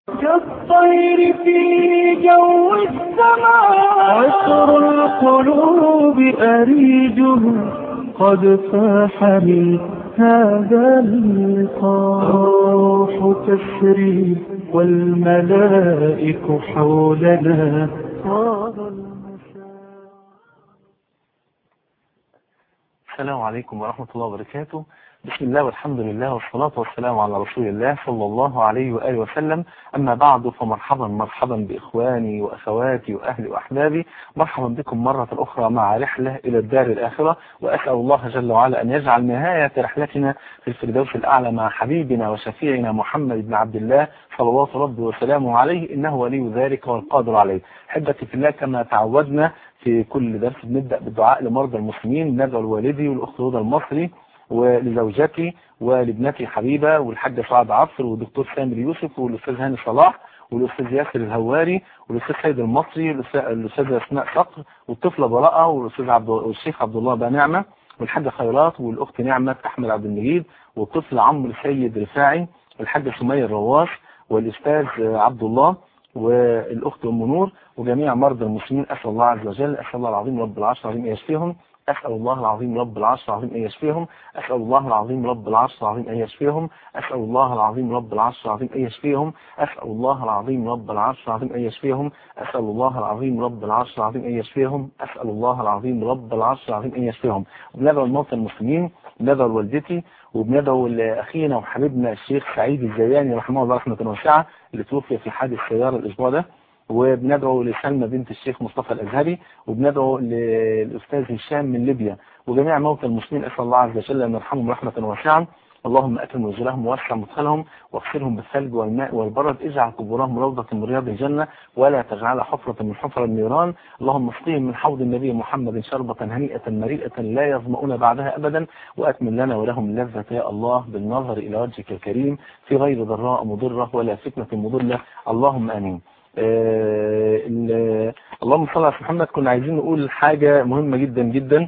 كالطير في جو السماء عطر القلوب أريجه قد فاح من هذا اللقاء الروح تسري والملائك حولنا طاب المساء السلام عليكم ورحمة الله وبركاته بسم الله والحمد لله والصلاة والسلام على رسول الله صلى الله عليه وآله وسلم أما بعد فمرحبا مرحبا بإخواني وأخواتي وأهلي وأحبابي مرحبا بكم مرة أخرى مع رحلة إلى الدار الآخرة وأسأل الله جل وعلا أن يجعل نهاية رحلتنا في الفردوس الأعلى مع حبيبنا وشفيعنا محمد بن عبد الله صلوات ربي وسلامه عليه إنه ولي ذلك والقادر عليه حبتي في الله كما تعودنا في كل درس بنبدأ بالدعاء لمرضى المسلمين ندعو لوالدي والأخت هدى المصري ولزوجتي ولابنتي حبيبة والحاج سعاد عصر والدكتور سامر يوسف والأستاذ هاني صلاح والأستاذ ياسر الهواري والأستاذ سيد المصري والأستاذ أسماء صقر والطفلة براءة والأستاذ عبد والشيخ عبد الله بنعمة والحاجة خيرات والأخت نعمة أحمد عبد المجيد والطفل عمرو سيد رفاعي والحاجة سمية الرواش والأستاذ عبد الله والأخت أم نور وجميع مرضى المسلمين أسأل الله عز وجل أسأل الله العظيم رب العرش العظيم أن يشفيهم أسأل الله العظيم رب العرش العظيم أن يشفيهم أسأل الله العظيم رب العرش العظيم أن يشفيهم أسأل الله العظيم رب العرش العظيم أن يشفيهم أسأل الله العظيم رب العرش العظيم أن يشفيهم أسأل الله العظيم رب العرش العظيم أن يشفيهم أسأل الله العظيم رب العرش العظيم أن يشفيهم وبندعو الموتى المسلمين وبندعو لوالدتي وبندعو لأخينا وحبيبنا الشيخ سعيد الزياني رحمه الله رحمة واسعة اللي توفي في حادث سيارة الأسبوع ده وبندعو لسلمى بنت الشيخ مصطفى الأزهري وبندعو للأستاذ هشام من ليبيا وجميع موتى المسلمين أسأل الله عز وجل أن يرحمهم رحمة واسعة اللهم أكرم نزلهم ووسع مدخلهم واغسلهم بالثلج والماء والبرد اجعل قبورهم روضة من رياض الجنة ولا تجعلها حفرة من حفر النيران اللهم اسقهم من حوض النبي محمد شربة هنيئة مريئة لا يظمؤون بعدها أبدا وأكمل لنا ولهم اللذة يا الله بالنظر إلى وجهك الكريم في غير ضراء مضرة ولا فتنة مضلة اللهم آمين آه اللهم صل على محمد كنا عايزين نقول حاجة مهمة جدا جدا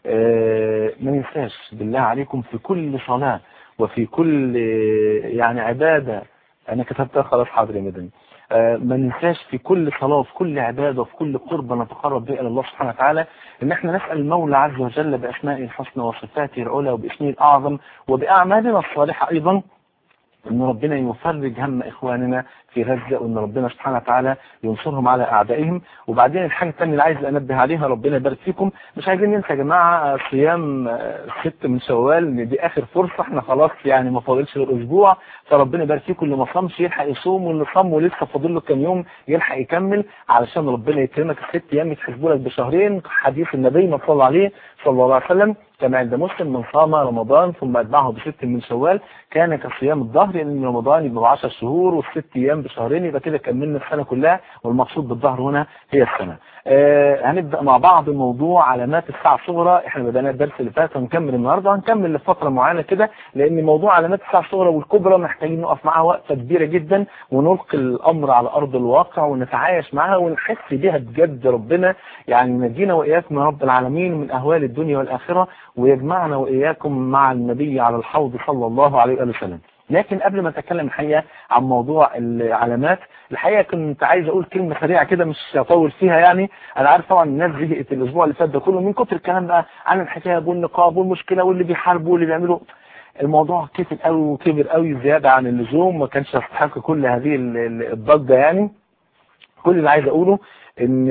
آه ما ننساش بالله عليكم في كل صلاة وفي كل يعني عبادة أنا كتبتها خلاص حاضر يا مدني آه ما ننساش في كل صلاة وفي كل عبادة وفي كل قربة نتقرب بها إلى الله سبحانه وتعالى إن احنا نسأل المولى عز وجل بأسمائه الحسنى وصفاته العلى وباسمه الأعظم وبأعمالنا الصالحة أيضا ان ربنا يفرج هم اخواننا في غزة وان ربنا سبحانه وتعالى ينصرهم على اعدائهم وبعدين الحاجة الثانية اللي عايز انبه عليها ربنا يبارك فيكم مش عايزين ننسى يا جماعة صيام ست من شوال دي اخر فرصة احنا خلاص يعني ما فاضلش غير اسبوع فربنا يبارك فيكم اللي ما صامش يلحق يصوم واللي صام ولسه فاضل له كام يوم يلحق يكمل علشان ربنا يكرمك الست ايام يتحسبوا لك بشهرين حديث النبي ما صلى عليه صلى الله عليه وسلم كما عند مسلم من صام رمضان ثم اتبعه بست من شوال كان كصيام الظهر لان رمضان يبقى 10 شهور والست ايام بشهرين يبقى كده كملنا السنه كلها والمقصود بالظهر هنا هي السنه. آه هنبدا مع بعض موضوع علامات الساعه الصغرى احنا بدانا الدرس اللي فات هنكمل النهارده هنكمل لفتره معينه كده لان موضوع علامات الساعه الصغرى والكبرى محتاجين نقف معاها وقفه كبيره جدا ونلقي الامر على ارض الواقع ونتعايش معاها ونحس بيها بجد ربنا يعني ينجينا واياكم يا رب العالمين من اهوال الدنيا والاخره ويجمعنا وإياكم مع النبي على الحوض صلى الله عليه وسلم لكن قبل ما اتكلم الحقيقة عن موضوع العلامات الحقيقة كنت عايز اقول كلمة سريعة كده مش هطول فيها يعني انا عارف طبعا الناس زهقت الاسبوع اللي فات ده كله من كتر الكلام بقى عن الحجاب والنقاب والمشكلة واللي بيحاربوا واللي بيعملوا الموضوع كتر قوي وكبر قوي زيادة عن اللزوم ما كانش يستحق كل هذه الضجة يعني كل اللي عايز اقوله ان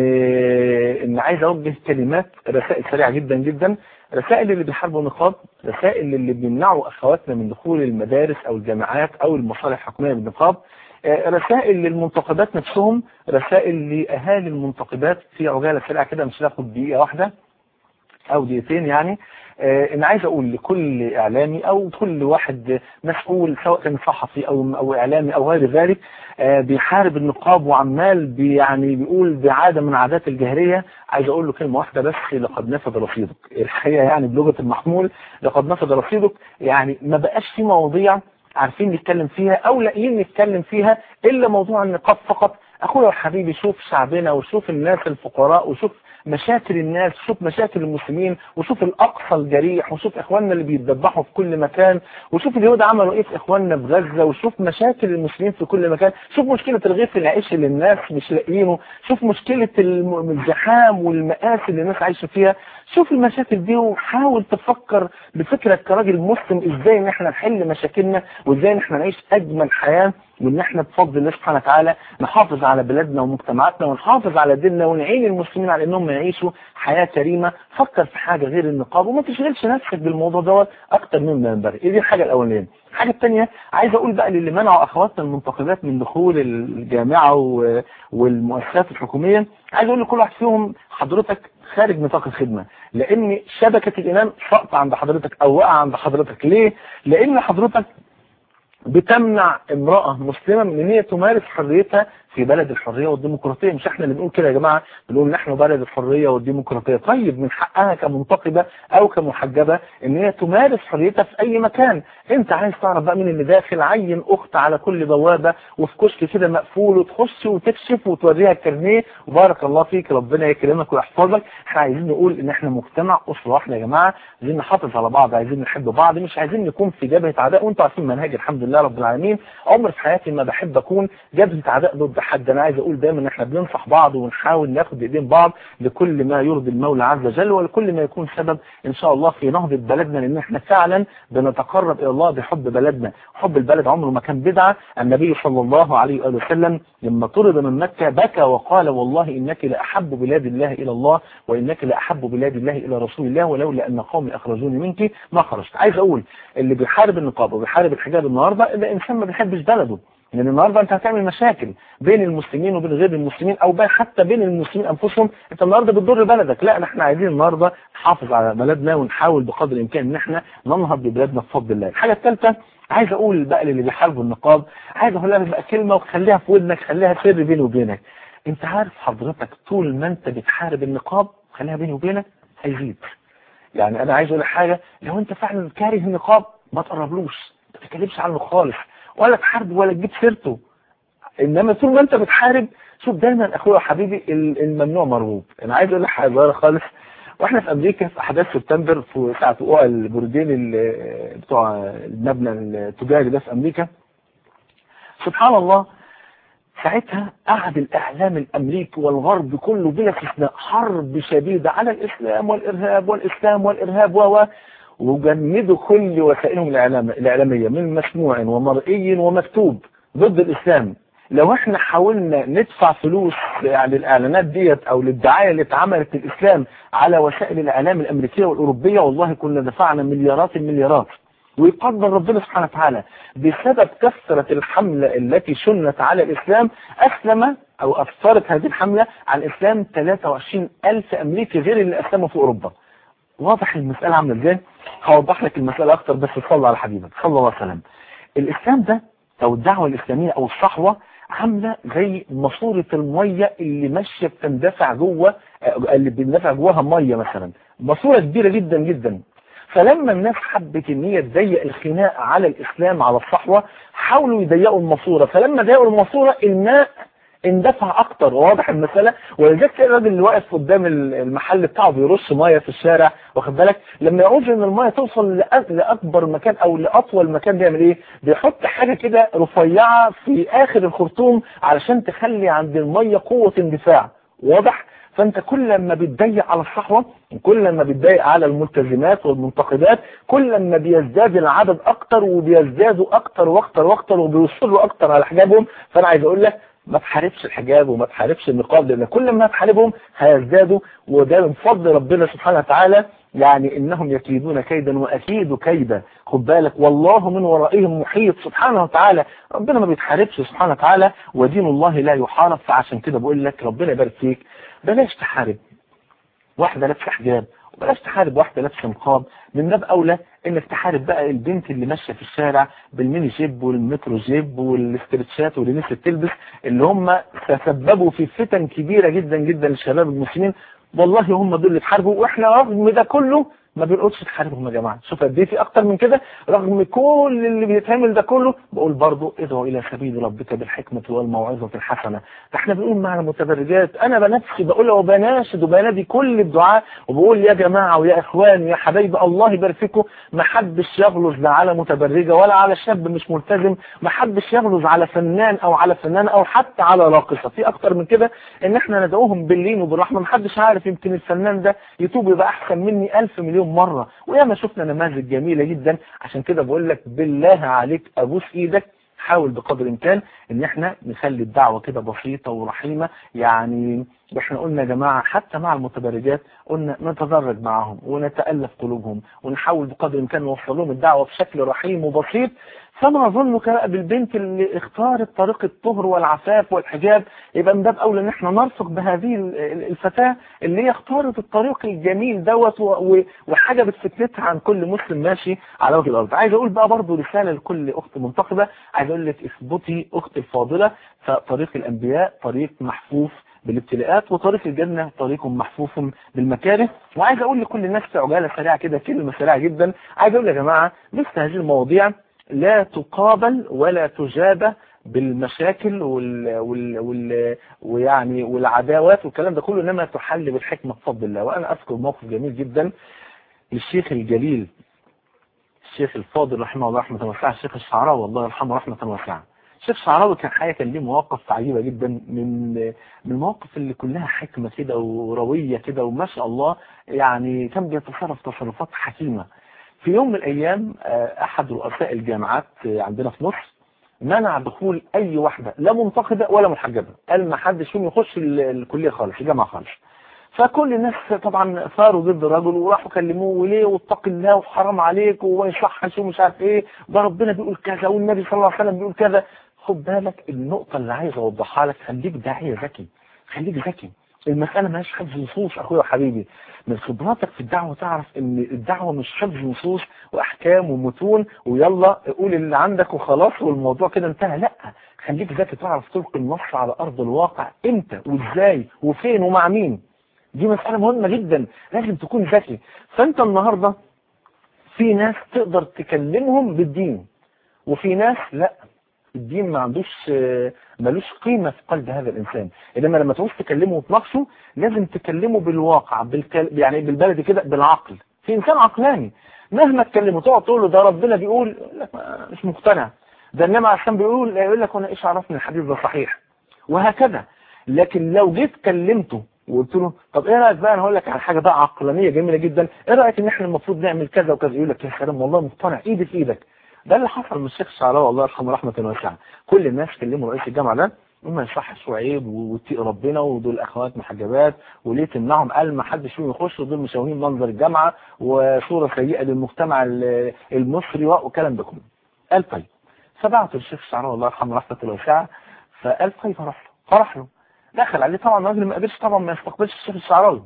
ان عايز اوجه كلمات رسائل سريعة جدا جدا رسائل اللي بيحاربوا النقاب رسائل اللي بيمنعوا اخواتنا من دخول المدارس او الجامعات او المصالح الحكوميه بالنقاب رسائل للمنتقبات نفسهم رسائل لاهالي المنتقبات في عجاله سريعه كده مش هاخد دقيقه واحده او دقيقتين يعني انا عايز اقول لكل اعلامي او كل واحد مسؤول سواء كان صحفي او او اعلامي او غير ذلك بيحارب النقاب وعمال بي يعني بيقول بعاده من عادات الجاهليه عايز اقول له كلمه واحده بس لقد نفذ رصيدك الحقيقه يعني بلغه المحمول لقد نفذ رصيدك يعني ما بقاش في مواضيع عارفين نتكلم فيها او لاقيين نتكلم فيها الا موضوع النقاب فقط اخويا وحبيبي شوف شعبنا وشوف الناس الفقراء وشوف مشاكل الناس وشوف مشاكل المسلمين وشوف الاقصى الجريح وشوف اخواننا اللي بيتذبحوا في كل مكان وشوف اليهود عملوا ايه في اخواننا في غزه وشوف مشاكل المسلمين في كل مكان شوف مشكله رغيف العيش اللي الناس مش لاقيينه شوف مشكله الم- الزحام والمآسي اللي الناس عايشه فيها شوف المشاكل دي وحاول تفكر بفكرك كراجل مسلم ازاي ان احنا نحل مشاكلنا وازاي ان احنا نعيش اجمل حياه وان احنا بفضل الله سبحانه وتعالى نحافظ على بلادنا ومجتمعاتنا ونحافظ على ديننا ونعين المسلمين على انهم يعيشوا حياه كريمه فكر في حاجه غير النقاب وما تشغلش نفسك بالموضوع دوت اكتر مما ينبغي دي الحاجه الاولانيه الحاجه الثانيه عايز اقول بقى للي منعوا اخواتنا المنتقبات من دخول الجامعه و- والمؤسسات الحكوميه عايز اقول لكل واحد فيهم حضرتك خارج نطاق الخدمه لان شبكه الامام سقط عند حضرتك او وقع عند حضرتك ليه؟ لان حضرتك بتمنع امرأة مسلمة من ان هي تمارس حريتها في بلد الحرية والديمقراطية مش احنا اللي بنقول كده يا جماعة بنقول نحن بلد الحرية والديمقراطية طيب من حقها كمنتقبة او كمحجبة ان هي تمارس حريتها في اي مكان انت عايز تعرف بقى مين اللي داخل عين اخت على كل بوابة وفي كشك كده مقفول وتخش وتكشف وتوريها الكارنيه وبارك الله فيك ربنا يكرمك ويحفظك احنا عايزين نقول ان احنا مجتمع اسرة واحدة يا جماعة عايزين نحافظ على بعض عايزين نحب بعض مش عايزين نكون في جبهة عداء وانتوا عارفين منهج الحمد لله رب العالمين عمر في حياتي ما بحب اكون جبهة عداء ضد حد انا عايز اقول دايما ان احنا بننصح بعض ونحاول ناخد بايدين بعض لكل ما يرضي المولى عز وجل ولكل ما يكون سبب ان شاء الله في نهضة بلدنا لان احنا فعلا بنتقرب الى الله بحب بلدنا حب البلد عمره ما كان بدعة النبي صلى الله عليه وآله وسلم لما طرد من مكة بكى وقال والله انك لاحب بلاد الله الى الله وانك لاحب بلاد الله الى رسول الله ولولا ان قومي اخرجوني منك ما خرجت عايز اقول اللي بيحارب النقاب وبيحارب الحجاب النهارده ده انسان ما بيحبش بلده لان النهارده انت هتعمل مشاكل بين المسلمين وبين غير المسلمين او بين حتى بين المسلمين انفسهم انت النهارده بتضر بلدك لا احنا عايزين النهارده نحافظ على بلدنا ونحاول بقدر الامكان ان احنا ننهض ببلادنا بفضل الله الحاجه الثالثه عايز اقول بقى للي بيحاربوا النقاب عايز اقول لها بقى كلمه وخليها في ودنك خليها سر بيني وبينك انت عارف حضرتك طول ما انت بتحارب النقاب خليها بيني وبينك هيزيد يعني انا عايز اقول لك حاجه لو انت فعلا كاره النقاب ما تقربلوش ما تتكلمش عنه خالص ولا تحارب ولا تجيب سيرته انما طول ما انت بتحارب شوف دايما اخويا وحبيبي ال- الممنوع مرغوب انا عايز اقول لك حاجه صغيره خالص واحنا في امريكا في احداث سبتمبر في ساعه وقوع البرجين ال- بتوع المبنى التجاري ده في امريكا سبحان الله ساعتها قعد الاعلام الامريكي والغرب كله بلا استثناء حرب شديده على الاسلام والارهاب والاسلام والارهاب و وجندوا كل وسائلهم الإعلام الإعلامية من مسموع ومرئي ومكتوب ضد الإسلام لو احنا حاولنا ندفع فلوس يعني الإعلانات ديت أو للدعاية اللي اتعملت للإسلام على وسائل الإعلام الأمريكية والأوروبية والله كنا دفعنا مليارات المليارات ويقدر ربنا سبحانه وتعالى بسبب كثرة الحملة التي شنت على الإسلام أسلم أو أثرت هذه الحملة على الإسلام 23 ألف أمريكي غير اللي أسلموا في أوروبا واضح المسألة عاملة ازاي هوضح لك المسألة اكتر بس صلى على حبيبك صلى الله عليه وسلم الاسلام ده او الدعوة الاسلامية او الصحوة عاملة زي ماسورة المية اللي ماشية بتندفع جوه اللي بيندفع جواها مية مثلا ماسورة كبيرة جدا جدا فلما الناس حبت ان هي تضيق الخناق على الاسلام على الصحوة حاولوا يضيقوا الماسورة فلما ضيقوا الماسورة الماء اندفع اكتر واضح المسألة ولذلك تلاقي الراجل اللي واقف قدام المحل بتاعه بيرش ميه في الشارع واخد بالك لما يعوز ان الميه توصل لأ- لاكبر مكان او لاطول مكان بيعمل ايه بيحط حاجة كده رفيعة في اخر الخرطوم علشان تخلي عند الميه قوة اندفاع واضح فانت كل ما بتضيق على الصحوة كل ما بتضيق على الملتزمات والمنتقدات كل ما بيزداد العدد اكتر وبيزدادوا اكتر واكتر واكتر وبيوصلوا اكتر على حجابهم فانا عايز اقول لك ما تحاربش الحجاب وما تحاربش النقاب لان كل ما تحاربهم هيزدادوا وده من فضل ربنا سبحانه وتعالى يعني انهم يكيدون كيدا واكيد كيدا خد بالك والله من ورائهم محيط سبحانه وتعالى ربنا ما بيتحاربش سبحانه وتعالى ودين الله لا يحارب فعشان كده بقول لك ربنا يبارك فيك بلاش تحارب واحده لابسه حجاب وبلاش تحارب واحده لابسه نقاب من باب اولى انك تحارب بقى البنت اللي ماشيه في الشارع بالميني جيب والمترو جيب والاسترتشات واللي نفسها تلبس اللي هم تسببوا في فتن كبيره جدا جدا للشباب المسلمين والله هم دول اللي اتحاربوا واحنا رغم ده كله ما بيلقطش تحاربهم يا جماعه شوف قد ايه في اكتر من كده رغم كل اللي بيتعمل ده كله بقول برضه ادعوا الى سبيل ربك بالحكمه والموعظه الحسنه ده احنا بنقول مع المتبرجات انا بنفسي بقول وبناشد وبنادي كل الدعاء وبقول يا جماعه ويا اخوان ويا حبايبي الله يبارك فيكم ما حدش يغلظ لا على متبرجه ولا على شاب مش ملتزم ما حدش يغلظ على فنان او على فنانه او حتى على راقصه في اكتر من كده ان احنا ندعوهم باللين وبالرحمه ما حدش عارف يمكن الفنان ده يتوب يبقى احسن مني ألف مليون مره وياما شفنا نماذج جميله جدا عشان كده بقول لك بالله عليك ابوس ايدك حاول بقدر الامكان ان احنا نخلي الدعوة كده بسيطة ورحيمة يعني احنا قلنا يا جماعة حتى مع المتبرجات قلنا نتدرج معهم ونتألف قلوبهم ونحاول بقدر الامكان نوصل لهم الدعوة بشكل رحيم وبسيط فما ظنك بقى بالبنت اللي اختارت طريق الطهر والعفاف والحجاب يبقى من باب اولى ان احنا نرفق بهذه الفتاة اللي هي اختارت الطريق الجميل دوت وحاجة بتفتنتها عن كل مسلم ماشي على وجه الارض عايز اقول بقى برضو رسالة لكل اخت منتقبة عايز اقول لك اثبتي اختي الفاضلة فطريق الانبياء طريق محفوف بالابتلاءات وطريق الجنة طريق محفوف بالمكاره وعايز اقول لكل الناس في عجالة سريعة كده كلمة سريعة جدا عايز اقول يا جماعة مثل هذه المواضيع لا تقابل ولا تجاب بالمشاكل وال... وال... وال... ويعني والعداوات والكلام ده كله انما تحل بالحكمة بفضل الله وانا اذكر موقف جميل جدا للشيخ الجليل الشيخ الفاضل رحمه الله رحمة واسعة الشيخ الشعراوي الله يرحمه رحمة واسعة الشيخ الشعراوي كان حقيقة كان ليه مواقف عجيبة جدا من من المواقف اللي كلها حكمة كده وروية كده وما شاء الله يعني كان بيتصرف تصرفات حكيمة في يوم من الأيام أحد رؤساء الجامعات عندنا في مصر منع دخول أي واحدة لا منتقدة ولا محجبة قال ما حدش فيهم يخش الكلية خالص الجامعة خالص فكل الناس طبعا ثاروا ضد الرجل وراحوا كلموه وليه واتق الله وحرام عليك وما يصحش ومش عارف ايه ده ربنا بيقول كذا والنبي صلى الله عليه وسلم بيقول كذا خد بالك النقطة اللي عايز اوضحها لك خليك داعية ذكي خليك ذكي المسألة مش حفظ نصوص اخويا وحبيبي من خبراتك في الدعوة تعرف ان الدعوة مش حفظ نصوص واحكام ومتون ويلا قول اللي عندك وخلاص والموضوع كده انتهى لا خليك ذكي تعرف تلقي النص على ارض الواقع امتى وازاي وفين ومع مين دي مسألة مهمة جدا لازم تكون ذكي فانت النهاردة في ناس تقدر تكلمهم بالدين وفي ناس لا الدين ما عندوش ملوش قيمة في قلب هذا الإنسان إنما لما تعوز تكلمه وتناقشه لازم تكلمه بالواقع بالكل... يعني بالبلد كده بالعقل في إنسان عقلاني مهما تكلمه تقعد تقول له ده ربنا بيقول لك مش مقتنع ده النبي عشان بيقول يقول لك وانا ايش عرفني الحديث ده صحيح وهكذا لكن لو جيت كلمته وقلت له طب ايه رايك بقى انا هقول لك على حاجه بقى عقلانيه جميله جدا ايه رايك ان احنا المفروض نعمل كذا وكذا يقول لك يا سلام والله مقتنع ايدي في ايدك ده اللي حصل من الشيخ الشعراوي الله يرحمه رحمه واسعه كل الناس كلموا رئيس الجامعه ده وما يصحش وعيب واتقي ربنا ودول اخوات محجبات وليه تمنعهم قال ما حدش فيهم يخش ودول مشوهين منظر الجامعه وصوره سيئه للمجتمع المصري والكلام ده كله قال طيب فبعت الشيخ الشعراوي الله يرحمه رحمه واسعه فقال طيب هروح له فراح له دخل عليه طبعا الراجل ما قدرش طبعا ما يستقبلش الشيخ الشعراوي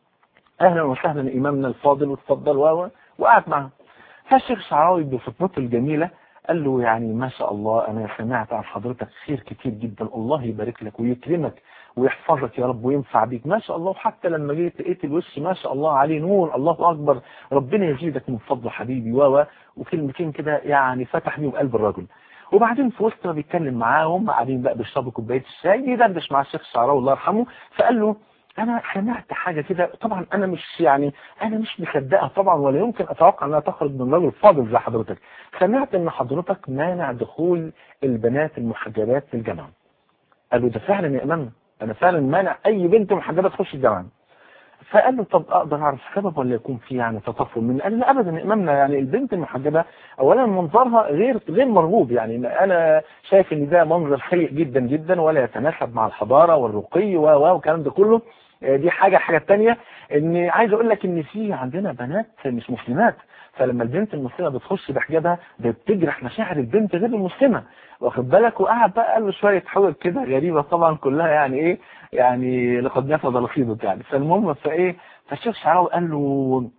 اهلا وسهلا امامنا الفاضل وتفضل و وقعد معاه فالشيخ الشعراوي بفطنته الجميله قال له يعني ما شاء الله انا سمعت عن حضرتك خير كتير جدا الله يبارك لك ويكرمك ويحفظك يا رب وينفع بيك ما شاء الله وحتى لما جيت لقيت الوش ما شاء الله عليه نور الله اكبر ربنا يزيدك من فضل حبيبي و وكلمتين كده يعني فتح بيهم قلب الرجل وبعدين في وسط ما بيتكلم معاه وهم قاعدين بقى بيشربوا كوبايه الشاي يدردش مع الشيخ الشعراوي الله يرحمه فقال له انا سمعت حاجه كده طبعا انا مش يعني انا مش مصدقها طبعا ولا يمكن اتوقع انها تخرج من رجل فاضل زي حضرتك سمعت ان حضرتك مانع دخول البنات المحجبات في الجامعه قال له ده فعلا يا امام انا فعلا مانع اي بنت محجبه تخش الجامعه فقال له طب اقدر اعرف السبب ولا يكون في يعني تطفل من قال له ابدا يا امامنا يعني البنت المحجبه اولا منظرها غير غير مرغوب يعني انا شايف ان ده منظر سيء جدا جدا ولا يتناسب مع الحضاره والرقي و والكلام ده كله دي حاجه حاجه ثانيه ان عايز اقول لك ان في عندنا بنات مش مسلمات فلما البنت المسلمه بتخش بحجابها بتجرح مشاعر البنت غير المسلمه واخد بالك وقعد بقى قال له شويه حجج كده غريبه طبعا كلها يعني ايه يعني لقد نفذ رصيدك يعني فالمهم فايه فالشيخ شعراوي قال له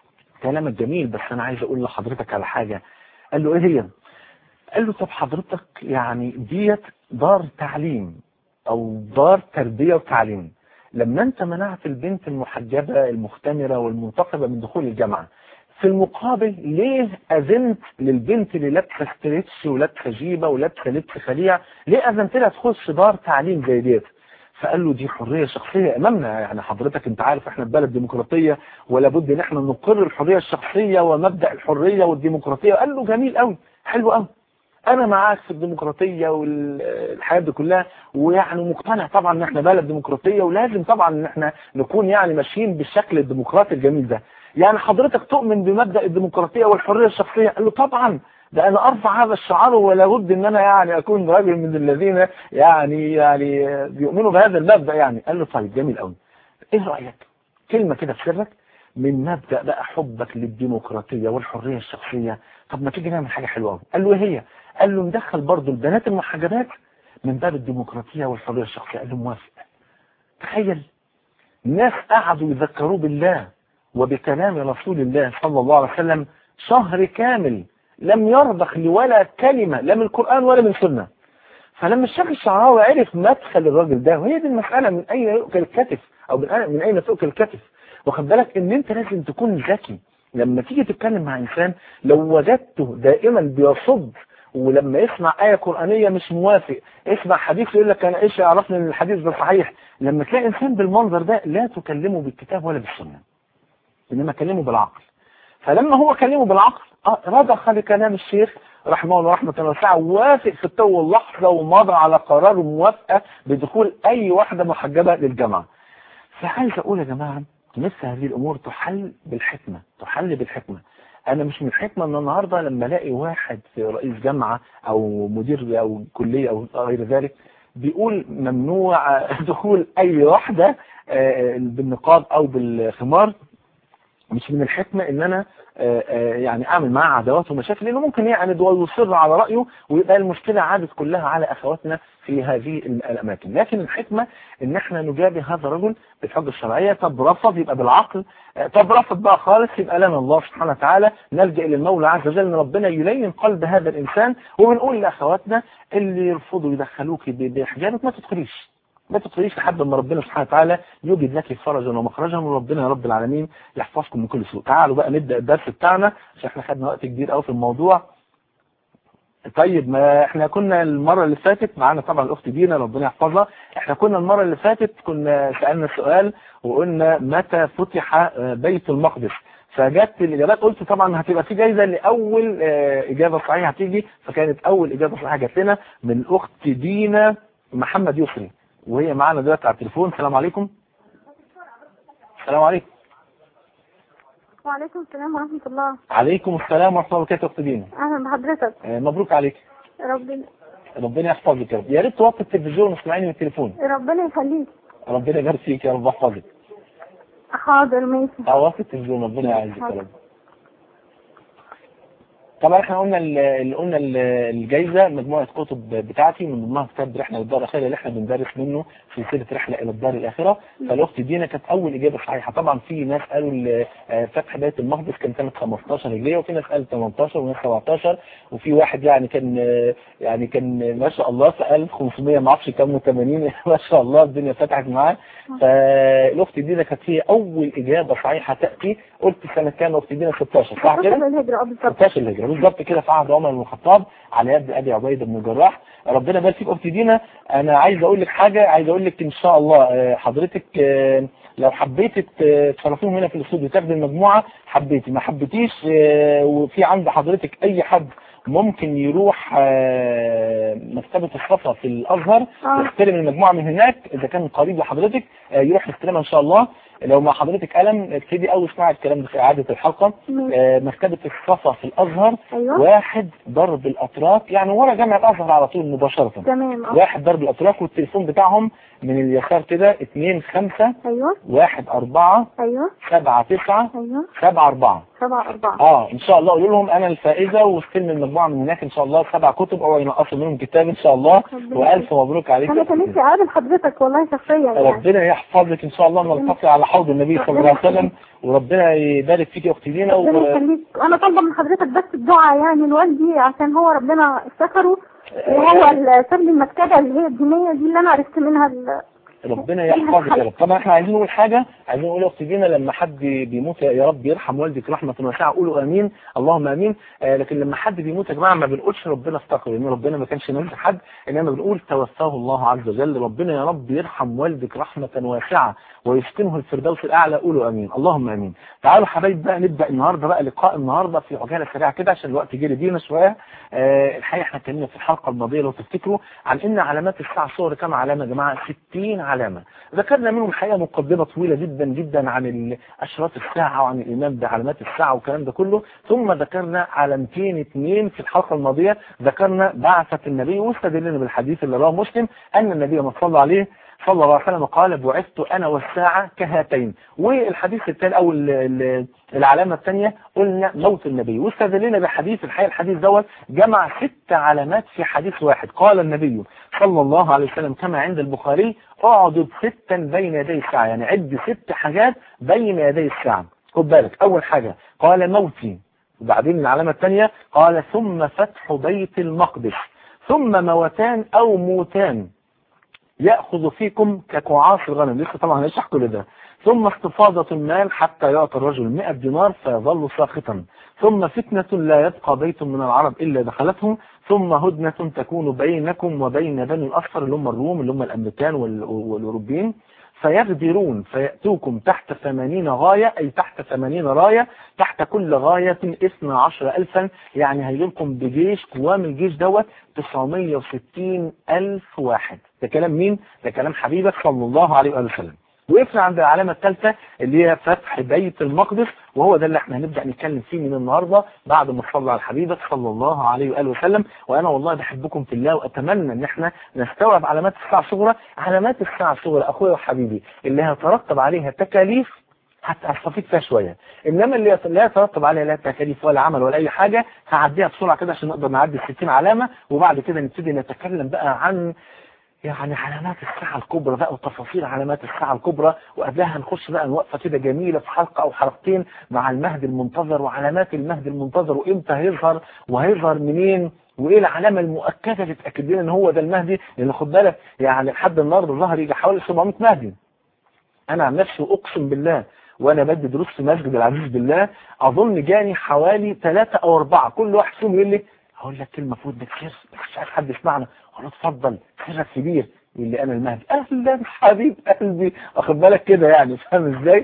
كلامك جميل بس انا عايز اقول لحضرتك على حاجه قال له ايه هي قال له طب حضرتك يعني ديت دار تعليم او دار تربيه وتعليم لما انت منعت البنت المحجبه المختمره والمنتقبه من دخول الجامعه في المقابل ليه اذنت للبنت اللي لابسه ستريتش ولابسه جيبه ولابسه لبس خليع ليه اذنت لها تخش دار تعليم زي ديت فقال له دي حريه شخصيه امامنا يعني حضرتك انت عارف احنا في بلد ديمقراطيه ولا بد ان احنا نقر الحريه الشخصيه ومبدا الحريه والديمقراطيه قال له جميل قوي حلو قوي انا معاك في الديمقراطيه والحياه دي كلها ويعني مقتنع طبعا ان احنا بلد ديمقراطيه ولازم طبعا ان احنا نكون يعني ماشيين بالشكل الديمقراطي الجميل ده يعني حضرتك تؤمن بمبدا الديمقراطيه والحريه الشخصيه قال له طبعا ده انا ارفع هذا الشعار ولا بد ان انا يعني اكون راجل من الذين يعني يعني بيؤمنوا بهذا المبدا يعني قال له طيب جميل قوي ايه رايك كلمه كده في سرك من مبدا بقى حبك للديمقراطيه والحريه الشخصيه طب ما تيجي نعمل حاجه حلوه قوي قال له ايه هي قال له ندخل برضه البنات المحجبات من باب الديمقراطيه والحريه الشخصيه قال له موافق تخيل ناس قعدوا يذكروه بالله وبكلام رسول الله صلى الله عليه وسلم شهر كامل لم يرضخ لولا كلمة لا من القرآن ولا من السنة فلما الشيخ الشعراوي عرف مدخل الراجل ده وهي دي المسألة من أين يؤكل الكتف أو من أين تؤكل الكتف واخد بالك إن أنت لازم تكون ذكي لما تيجي تتكلم مع إنسان لو وجدته دائما بيصد ولما يسمع آية قرآنية مش موافق يسمع حديث يقول لك أنا إيش عرفني إن الحديث ده صحيح لما تلاقي إنسان بالمنظر ده لا تكلمه بالكتاب ولا بالسنة إنما كلمه بالعقل فلما هو كلمه بالعقل رضخ لكلام الشيخ رحمه الله رحمة واسعة وافق في التو اللحظة ومضى على قرار موافقة بدخول أي واحدة محجبة للجامعة فعايز أقول يا جماعة مثل هذه الأمور تحل بالحكمة تحل بالحكمة أنا مش من الحكمة أن النهاردة لما ألاقي واحد في رئيس جامعة أو مدير أو كلية أو غير ذلك بيقول ممنوع دخول أي واحدة بالنقاب أو بالخمار مش من الحكمة ان انا يعني اعمل معاه عداوات ومشاكل لانه ممكن يعني يصر على رأيه ويبقى المشكلة عادت كلها على اخواتنا في هذه الاماكن لكن الحكمة ان احنا نجابه هذا الرجل بالحجة الشرعية طب رفض يبقى بالعقل طب رفض بقى خالص يبقى لنا الله سبحانه وتعالى نلجأ الى المولى عز وجل ان ربنا يلين قلب هذا الانسان وبنقول لاخواتنا اللي يرفضوا يدخلوك بحجابك ما تدخليش ما تطريش لحد ما ربنا سبحانه وتعالى يوجد لك فرجا ومخرجا وربنا يا رب العالمين يحفظكم من كل سوء تعالوا بقى نبدأ الدرس بتاعنا عشان احنا خدنا وقت كبير قوي في الموضوع طيب ما احنا كنا المرة اللي فاتت معانا طبعا الاخت دينا ربنا يحفظها احنا كنا المرة اللي فاتت كنا سألنا سؤال وقلنا متى فتح بيت المقدس فجت الاجابات قلت طبعا هتبقى في جايزه لاول اجابه صحيحه هتيجي فكانت اول اجابه صحيحه جات لنا من الاخت دينا محمد يسري وهي معانا دلوقتي على التليفون السلام عليكم السلام عليكم وعليكم السلام ورحمة الله عليكم السلام ورحمة الله وبركاته أخت دينا أهلا بحضرتك آه، مبروك عليك ربنا ربنا يحفظك يا رب يا ريت توطي التلفزيون واسمعيني من التليفون ربنا يخليك ربنا يبارك فيك يا رب يحفظك حاضر ماشي اه وطي التلفزيون ربنا يعزك يا رب طبعا احنا قلنا ال- اللي قلنا ال- الجايزه مجموعه كتب بتاعتي من ضمنها كتاب رحله للدار الاخره اللي احنا بندرس منه سلسله رحله الى الدار الاخره فالاخت دينا كانت اول اجابه صحيحه طبعا في ناس قالوا ال- آه، فتح بيت المقدس كان سنه 15 هجريه وفي ناس قالوا 18 وناس 17 وفي واحد يعني كان آه، يعني كان ما شاء الله سال 500 ما اعرفش كام 80 ما شاء الله الدنيا فتحت معاه فالاخت دينا كانت هي اول اجابه صحيحه تاتي قلت سنه كام الاخت دينا 16 صح كده؟ حسب الهجرة اه بالظبط 16 الهجرة بالظبط كده في عهد عمر بن الخطاب على يد ابي عبيده بن الجراح ربنا يبارك فيك اختي دينا انا عايز اقول لك حاجه عايز اقول لك ان شاء الله آه، حضرتك آه، لو حبيتي ت- تشرفيهم هنا في الاستوديو تاخدي المجموعه حبيتي ما حبيتيش آه، وفي عند حضرتك اي حد ممكن يروح آه، مكتبة الصفا في الأزهر آه. يستلم المجموعة من هناك إذا كان قريب لحضرتك آه، يروح يستلمها إن شاء الله لو مع حضرتك قلم ابتدي أول اسمع الكلام ده في إعادة الحلقة ماشي. آه، مكتبة الصفا في الأزهر أيوه واحد ضرب الأتراك يعني ورا جامع الأزهر على طول مباشرة تمام اه واحد ضرب الأتراك والتليفون بتاعهم من اليسار كده اتنين خمسة أيوه واحد أربعة أيوه سبعة تسعة أيوه سبعة أربعة سبعة أربعة اه ان شاء الله قولوا لهم انا الفائزة واستلم المجموعة من هناك ان شاء الله سبع كتب او ينقصوا منهم كتاب ان شاء الله ربنا والف مبروك عليك أنا كان نفسي أقابل حضرتك والله شخصيا يعني ربنا يحفظك ان شاء الله نلتقي على حوض النبي صلى الله عليه وسلم وربنا يبارك فيك يا اختي دينا ربنا و... يخليك أنا طالبة من حضرتك بس الدعاء يعني لوالدي عشان هو ربنا افتكره وهو اللي ساب لي المكتبة اللي هي الدينية دي اللي أنا عرفت منها ال- ربنا يحفظك يا رب طبعا احنا عايزين نقول حاجة عايزين نقول اختي دينا لما حد بيموت يا رب يرحم والدك رحمه واسعه قولوا امين اللهم امين آه لكن لما حد بيموت يا جماعه ما بنقولش ربنا افتقر لان ربنا ما كانش ننسى حد انما بنقول توفاه الله عز وجل ربنا يا رب يرحم والدك رحمه واسعه ويسكنه الفردوس الاعلى قولوا امين اللهم امين تعالوا حبايب بقى نبدا النهارده بقى لقاء النهارده في عجاله سريعه كده عشان الوقت جري بينا شويه آه الحقيقه احنا اتكلمنا في الحلقه الماضيه لو تفتكروا عن ان علامات الساعه الصغرى كم علامه يا جماعه 60 علامه ذكرنا منهم الحقيقه مقدمه طويله جدا جدا عن اشراط الساعه وعن الايمان بعلامات الساعه والكلام ده كله ثم ذكرنا علامتين اثنين في الحلقه الماضيه ذكرنا بعثه النبي واستدلنا بالحديث اللي رواه مسلم ان النبي ما صلى عليه صلى الله عليه وسلم قال بعثت انا والساعه كهاتين والحديث الثاني او ال ال العلامه الثانيه قلنا موت النبي واستدلنا بحديث الحقيقه الحديث دوت جمع ست علامات في حديث واحد قال النبي صلى الله عليه وسلم كما عند البخاري اعدد ستا بين يدي الساعه يعني عد ست حاجات بين يدي الساعه خد بالك اول حاجه قال موتي وبعدين العلامه الثانيه قال ثم فتح بيت المقدس ثم موتان او موتان يأخذ فيكم ككعاص الغنم لسه طبعا هنشرح كل ده ثم استفاضة المال حتى يعطي الرجل 100 دينار فيظل ساخطا ثم فتنة لا يبقى بيت من العرب إلا دخلته ثم هدنة تكون بينكم وبين بني الأصفر اللي هم الروم اللي هم الأمريكان والأوروبيين فيغدرون فيأتوكم تحت ثمانين غاية أي تحت ثمانين راية تحت كل غاية اثنى عشر ألفا يعني هيجيلكم بجيش قوام الجيش دوت 960 ألف واحد ده كلام مين؟ ده كلام حبيبك صلى الله عليه وسلم وقفنا عند العلامة الثالثة اللي هي فتح بيت المقدس وهو ده اللي احنا هنبدأ نتكلم فيه من النهاردة بعد ما صلى على حبيبك صلى الله عليه وآله وسلم وأنا والله بحبكم في الله وأتمنى ان احنا نستوعب علامات الساعة الصغرى علامات الساعة الصغرى أخويا وحبيبي اللي هيترتب عليها تكاليف حتى هستفيد فيها شوية إنما اللي لا يترتب عليها لا تكاليف ولا عمل ولا أي حاجة هعديها بسرعة كده عشان نقدر نعدي ال 60 علامة وبعد كده نبتدي نتكلم بقى عن يعني علامات الساعة الكبرى بقى وتفاصيل علامات الساعة الكبرى وقبلها هنخش بقى وقفة كده جميلة في حلقة أو حلقتين مع المهدي المنتظر وعلامات المهدي المنتظر وإمتى هيظهر وهيظهر منين وايه العلامه المؤكده اللي تاكد لنا ان هو ده المهدي لان خد بالك يعني لحد النهارده ظهر يجي حوالي 700 مهدي انا عن نفسي اقسم بالله وانا بدي دروس في مسجد العزيز بالله اظن جاني حوالي ثلاثة او اربعة كل واحد فيهم يقول لي هقول لك كلمه فوت بتخير بس مش عايز حد يسمعنا اقول له اتفضل خيرك كبير يقول لي انا المهدي اهلا حبيب قلبي واخد بالك كده يعني فاهم ازاي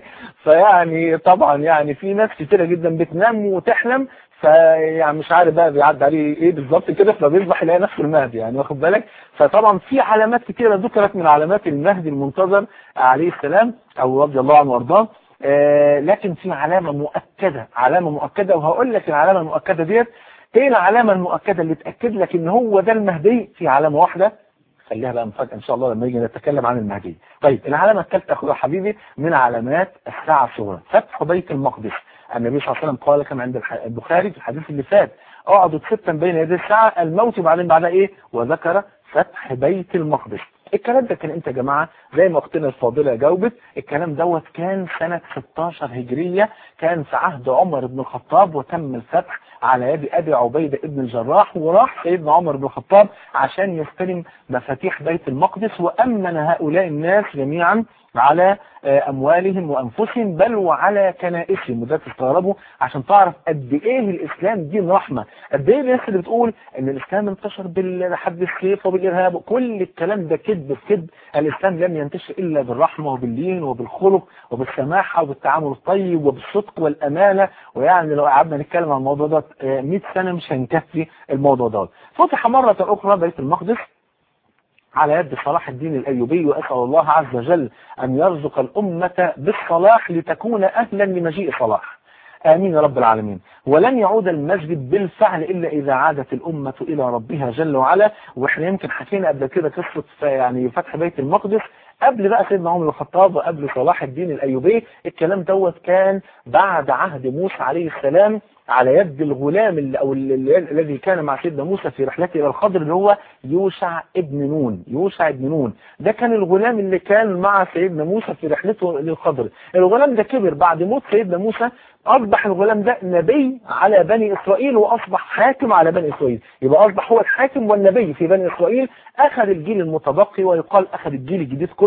فيعني طبعا يعني في ناس كتيره جدا بتنام وتحلم فيعني مش عارف بقى بيعدي عليه ايه بالظبط كده فبيصبح يلاقي نفسه المهدي يعني واخد بالك فطبعا في علامات كتيره ذكرت من علامات المهدي المنتظر عليه السلام او رضي الله عنه وارضاه آه لكن في علامه مؤكده علامه مؤكده وهقول لك العلامه المؤكده ديت ايه العلامه المؤكده اللي تاكد لك ان هو ده المهدي في علامه واحده خليها بقى مفاجاه ان شاء الله لما نيجي نتكلم عن المهدي طيب العلامه الثالثه اخويا حبيبي من علامات الساعه الصغرى فتح بيت المقدس النبي صلى الله عليه وسلم قال كما عند البخاري في الحديث اللي فات اقعدوا ستا بين يدي الساعه الموت وبعدين بعدها ايه وذكر فتح بيت المقدس الكلام ده كان امتى يا جماعه زي ما اختنا الفاضله جاوبت الكلام دوت كان سنه 16 هجريه كان في عهد عمر بن الخطاب وتم الفتح على يد ابي عبيده ابن الجراح وراح سيدنا عمر بن الخطاب عشان يستلم مفاتيح بيت المقدس وامن هؤلاء الناس جميعا على اموالهم وانفسهم بل وعلى كنائسهم وده تستغربوا عشان تعرف قد ايه الاسلام دين رحمه قد ايه الناس اللي بتقول ان الاسلام انتشر بالحد السيف وبالارهاب كل الكلام ده كذب في كذب الاسلام لم ينتشر الا بالرحمه وباللين وبالخلق وبالسماحه وبالتعامل الطيب وبالصدق والامانه ويعني لو قعدنا نتكلم عن الموضوع ده 100 سنه مش هنكفي الموضوع ده فتح مره اخرى بيت المقدس على يد صلاح الدين الأيوبي وأسأل الله عز وجل أن يرزق الأمة بالصلاح لتكون أهلا لمجيء صلاح آمين يا رب العالمين ولن يعود المسجد بالفعل إلا إذا عادت الأمة إلى ربها جل وعلا وإحنا يمكن حكينا قبل كده قصة يعني فتح بيت المقدس قبل بقى سيدنا عمر الخطاب وقبل صلاح الدين الأيوبي الكلام دوت كان بعد عهد موسى عليه السلام على يد الغلام اللي او الذي كان مع سيدنا موسى في رحلته الى الخضر اللي هو يوشع ابن نون يوشع ابن نون ده كان الغلام اللي كان مع سيدنا موسى في رحلته للخضر الغلام ده كبر بعد موت سيدنا موسى اصبح الغلام ده نبي على بني اسرائيل واصبح حاكم على بني اسرائيل يبقى اصبح هو الحاكم والنبي في بني اسرائيل اخذ الجيل المتبقي ويقال اخذ الجيل الجديد كله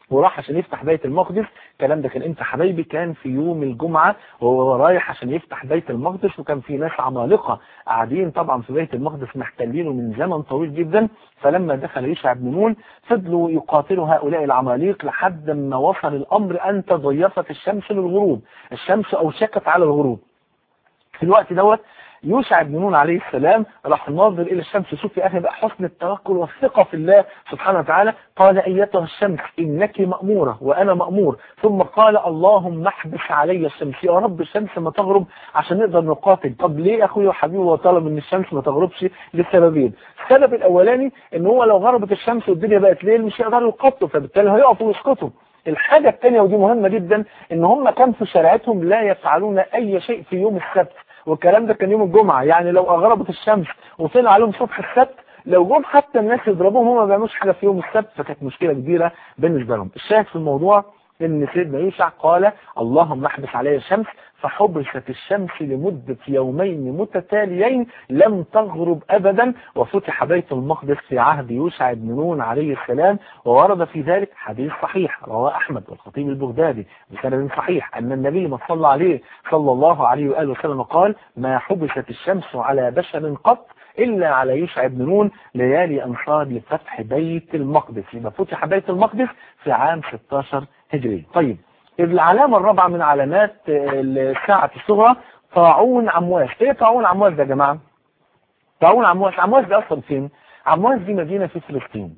وراح عشان يفتح بيت المقدس الكلام ده كان امتى حبايبي كان في يوم الجمعة وهو رايح عشان يفتح بيت المقدس وكان في ناس عمالقة قاعدين طبعا في بيت المقدس محتلينه من زمن طويل جدا فلما دخل يشع بن نون فضلوا يقاتلوا هؤلاء العماليق لحد ما وصل الامر ان تضيفت الشمس للغروب الشمس اوشكت على الغروب في الوقت دوت يوشع بن نون عليه السلام راح ناظر الى الشمس شوف يا اخي بقى حسن التوكل والثقه في الله سبحانه وتعالى قال ايتها الشمس انك ماموره وانا مامور ثم قال اللهم احبس علي الشمس يا رب الشمس ما تغرب عشان نقدر نقاتل طب ليه يا اخويا وحبيبي هو طلب ان الشمس ما تغربش لسببين السبب الاولاني ان هو لو غربت الشمس والدنيا بقت ليل مش هيقدروا يقاتلوا فبالتالي هيقفوا ويسقطوا الحاجة الثانية ودي مهمة جدا ان هم كان في شريعتهم لا يفعلون اي شيء في يوم السبت والكلام ده كان يوم الجمعة يعني لو أغربت الشمس وطلع عليهم صبح السبت لو جم حتى الناس يضربوهم هم ما بيعملوش حاجة في يوم السبت فكانت مشكلة كبيرة بالنسبة لهم الشاهد في الموضوع ان سيدنا يوشع قال اللهم احبس علي الشمس فحبست الشمس لمدة يومين متتاليين لم تغرب أبدا وفتح بيت المقدس في عهد يوشع بن نون عليه السلام وورد في ذلك حديث صحيح رواه أحمد والخطيب البغدادي بسند صحيح أن النبي ما صلى عليه صلى الله عليه وآله وسلم قال ما حبست الشمس على بشر قط إلا على يوشع بن نون ليالي أنصار لفتح بيت المقدس يبقى فتح بيت المقدس في عام 16 هجري طيب العلامة الرابعة من علامات الساعة الصغرى طاعون عمواس ايه طاعون عمواس ده يا جماعة طاعون عمواس عمواس ده اصلا فين عمواس دي مدينة في فلسطين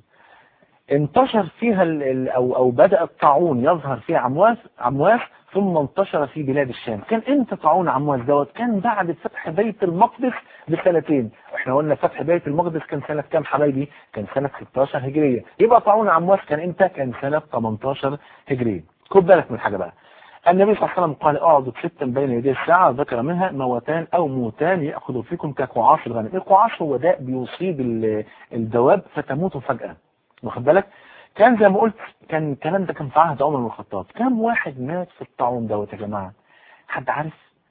انتشر فيها ال ال او او بدأ الطاعون يظهر فيها عمواس عمواس ثم انتشر في بلاد الشام كان امتى طاعون عمواس دوت كان بعد فتح بيت المقدس بسنتين احنا قلنا فتح بيت المقدس كان سنة كام حبايبي كان سنة 16 هجرية يبقى طاعون عمواس كان امتى كان سنة 18 هجرية خد بالك من حاجة بقى النبي صلى الله عليه وسلم قال اقعدوا ستا بين يدي الساعة ذكر منها موتان او موتان يأخذ فيكم كقعاص الغنم القعاص هو داء بيصيب الدواب فتموت فجأة واخد بالك كان زي ما قلت كان الكلام ده كان في عهد عمر بن الخطاب كم واحد مات في الطاعون دوت يا جماعة حد عارف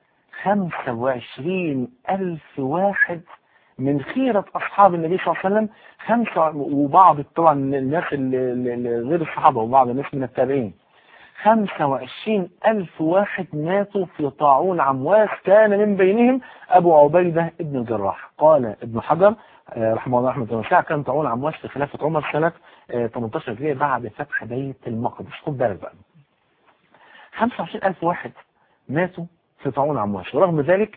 25 ألف واحد من خيرة أصحاب النبي صلى الله عليه وسلم خمسة وبعض طبعا الناس اللي غير الصحابة وبعض الناس من التابعين 25 ألف واحد ماتوا في طاعون عمواس كان من بينهم أبو عبيدة ابن الجراح قال ابن حجر رحمه الله رحمه الله كان طاعون عمواس في خلافة عمر سنة 18 هجرية بعد فتح بيت المقدس خد بالك بقى 25 ألف واحد ماتوا في طاعون عمواس ورغم ذلك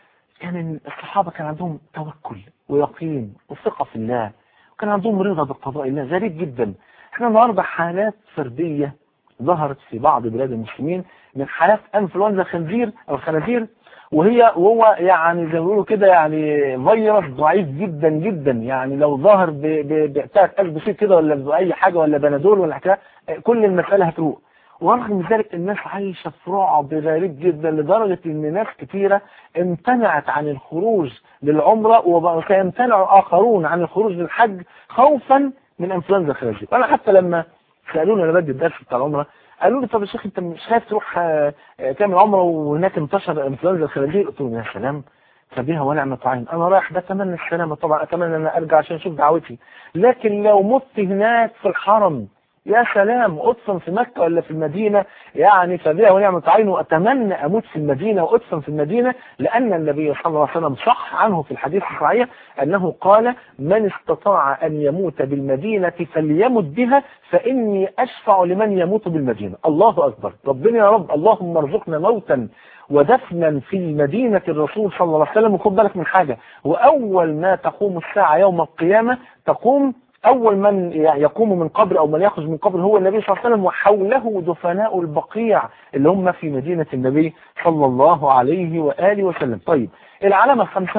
كان الصحابة كان عندهم توكل ويقين وثقة في الله وكان عندهم رضا بقضاء الله غريب جدا احنا النهارده حالات فردية ظهرت في بعض بلاد المسلمين من حالات انفلونزا الخنزير او الخنازير وهي وهو يعني زي ما بيقولوا كده يعني فيروس ضعيف جدا جدا يعني لو ظهر بتاعت قلب بسيط كده ولا بأي حاجة ولا بنادول ولا حاجة كل المسألة هتروق ورغم ذلك الناس عايشة في رعب غريب جدا لدرجة ان ناس كثيرة امتنعت عن الخروج للعمرة وسيمتنع اخرون عن الخروج للحج خوفا من انفلونزا الخنازير وانا حتى لما سألوني انا بدي الدرس بتاع العمرة قالوا لي طب يا شيخ انت مش خايف تروح تعمل عمرة وهناك انتشر انفلونزا الخنازير قلت لهم يا سلام فبها ونعمة عين انا رايح بتمنى السلامة طبعا اتمنى ان ارجع عشان اشوف دعوتي لكن لو مت هناك في الحرم يا سلام أدفن في مكة ولا في المدينة يعني فبها ونعمة عين وأتمنى أموت في المدينة وأدفن في المدينة لأن النبي صلى الله عليه وسلم صح عنه في الحديث الصحيح أنه قال من استطاع أن يموت بالمدينة فليمت بها فإني أشفع لمن يموت بالمدينة الله أكبر ربنا يا رب اللهم ارزقنا موتا ودفنا في مدينة الرسول صلى الله عليه وسلم وخد بالك من حاجة وأول ما تقوم الساعة يوم القيامة تقوم أول من يقوم من قبر أو من يخرج من قبر هو النبي صلى الله عليه وسلم وحوله دفناء البقيع اللي هم في مدينة النبي صلى الله عليه وآله وسلم طيب العلامة الخامسة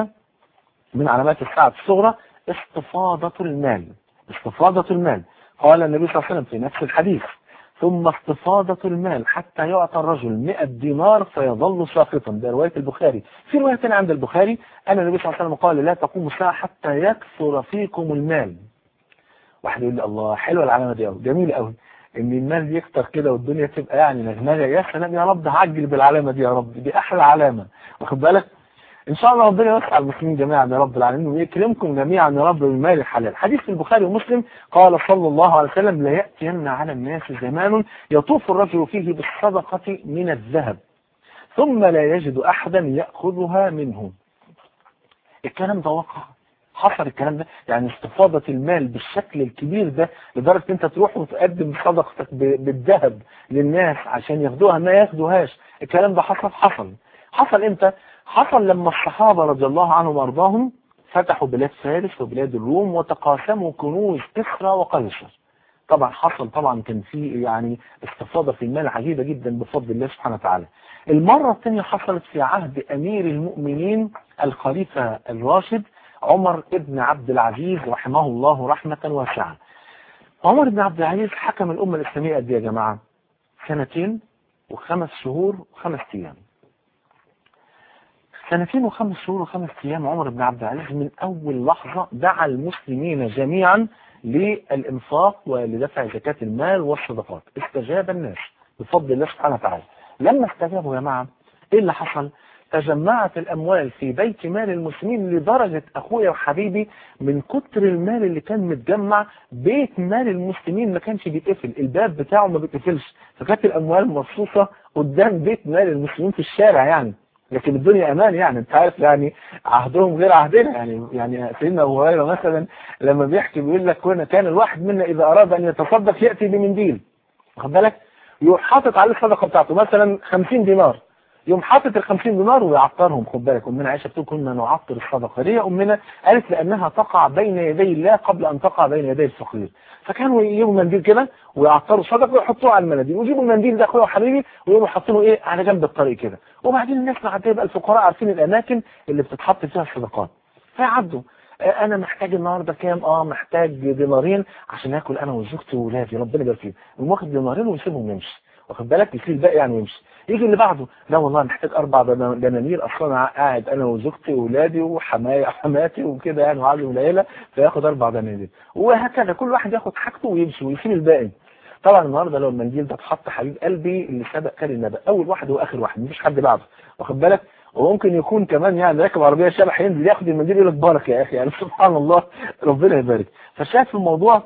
من علامات الساعة الصغرى استفاضة المال استفاضة المال قال النبي صلى الله عليه وسلم في نفس الحديث ثم استفاضة المال حتى يعطى الرجل 100 دينار فيظل ساقطا ده رواية البخاري في رواية عند البخاري أن النبي صلى الله عليه وسلم قال لا تقوم الساعة حتى يكثر فيكم المال واحد يقول لي الله حلوه العلامه دي قوي جميله قوي ان المال يكتر كده والدنيا تبقى يعني نغنغه يا سلام يا رب هعجل بالعلامه دي يا رب دي احلى علامه واخد بالك ان شاء الله ربنا يوسع المسلمين جميعا يا رب العالمين ويكرمكم جميعا يا رب بالمال الحلال حديث في البخاري ومسلم قال صلى الله عليه وسلم لا يأتين على الناس زمان يطوف الرجل فيه بالصدقة من الذهب ثم لا يجد احدا يأخذها منه الكلام ده وقع حصل الكلام ده يعني استفاضة المال بالشكل الكبير ده لدرجة انت تروح وتقدم صدقتك ب- بالذهب للناس عشان ياخدوها ما ياخدوهاش الكلام ده حصل حصل حصل امتى حصل لما الصحابة رضي الله عنهم وارضاهم فتحوا بلاد فارس وبلاد الروم وتقاسموا كنوز كسرى وقيصر طبعا حصل طبعا كان في يعني استفاضة في المال عجيبة جدا بفضل الله سبحانه وتعالى المرة الثانية حصلت في عهد أمير المؤمنين الخليفة الراشد عمر ابن عبد العزيز رحمه الله رحمة واسعة عمر بن عبد العزيز حكم الأمة الإسلامية قد إيه يا جماعة سنتين وخمس شهور وخمس أيام سنتين وخمس شهور وخمس أيام عمر بن عبد العزيز من أول لحظة دعا المسلمين جميعا للإنفاق ولدفع زكاة المال والصدقات استجاب الناس بفضل الله سبحانه وتعالى لما استجابوا يا جماعة إيه اللي حصل تجمعت الأموال في بيت مال المسلمين لدرجة أخويا وحبيبي من كتر المال اللي كان متجمع بيت مال المسلمين ما كانش بيتقفل الباب بتاعه ما بيتقفلش فكانت الأموال مرصوصة قدام بيت مال المسلمين في الشارع يعني لكن الدنيا امان يعني انت عارف يعني عهدهم غير عهدنا يعني يعني سيدنا ابو هريره مثلا لما بيحكي بيقول لك كنا كان الواحد منا اذا اراد ان يتصدق ياتي بمنديل واخد بالك يروح حاطط عليه الصدقه بتاعته مثلا 50 دينار يوم حاطط ال 50 دينار ويعطرهم خد بالك امنا عائشه بتقول كنا نعطر الصدقه ليه امنا قالت لانها تقع بين يدي الله قبل ان تقع بين يدي الفقير فكانوا يجيبوا منديل كده ويعطروا الصدقه ويحطوه على المناديل ويجيبوا المنديل ده اخويا وحبيبي ويقوموا حاطينه ايه على جنب الطريق كده وبعدين الناس معديه بقى الفقراء عارفين الاماكن اللي بتتحط فيها الصدقات فيعدوا آه، انا محتاج النهارده كام اه محتاج دينارين عشان اكل انا وزوجتي واولادي ربنا يبارك فيهم يقوم واخد دينارين ويسيبهم يمشي واخد بالك يسيب الباقي يعني ويمشي يجي اللي بعده لا والله محتاج اربع دنا- دنانير اصلا انا قاعد انا وزوجتي واولادي وحمايا حماتي وكده يعني وعلي والعيله فياخد اربع دنانير وهكذا كل واحد ياخد حاجته ويمشي ويسيب الباقي طبعا النهارده لو المنديل ده اتحط حبيب قلبي اللي سبق كان النبأ اول واحد واخر واحد مفيش حد بعده واخد بالك وممكن يكون كمان يعني راكب عربيه شبح ينزل ياخد المنديل يقول لك بارك يا اخي يعني سبحان الله ربنا يبارك فشايف الموضوع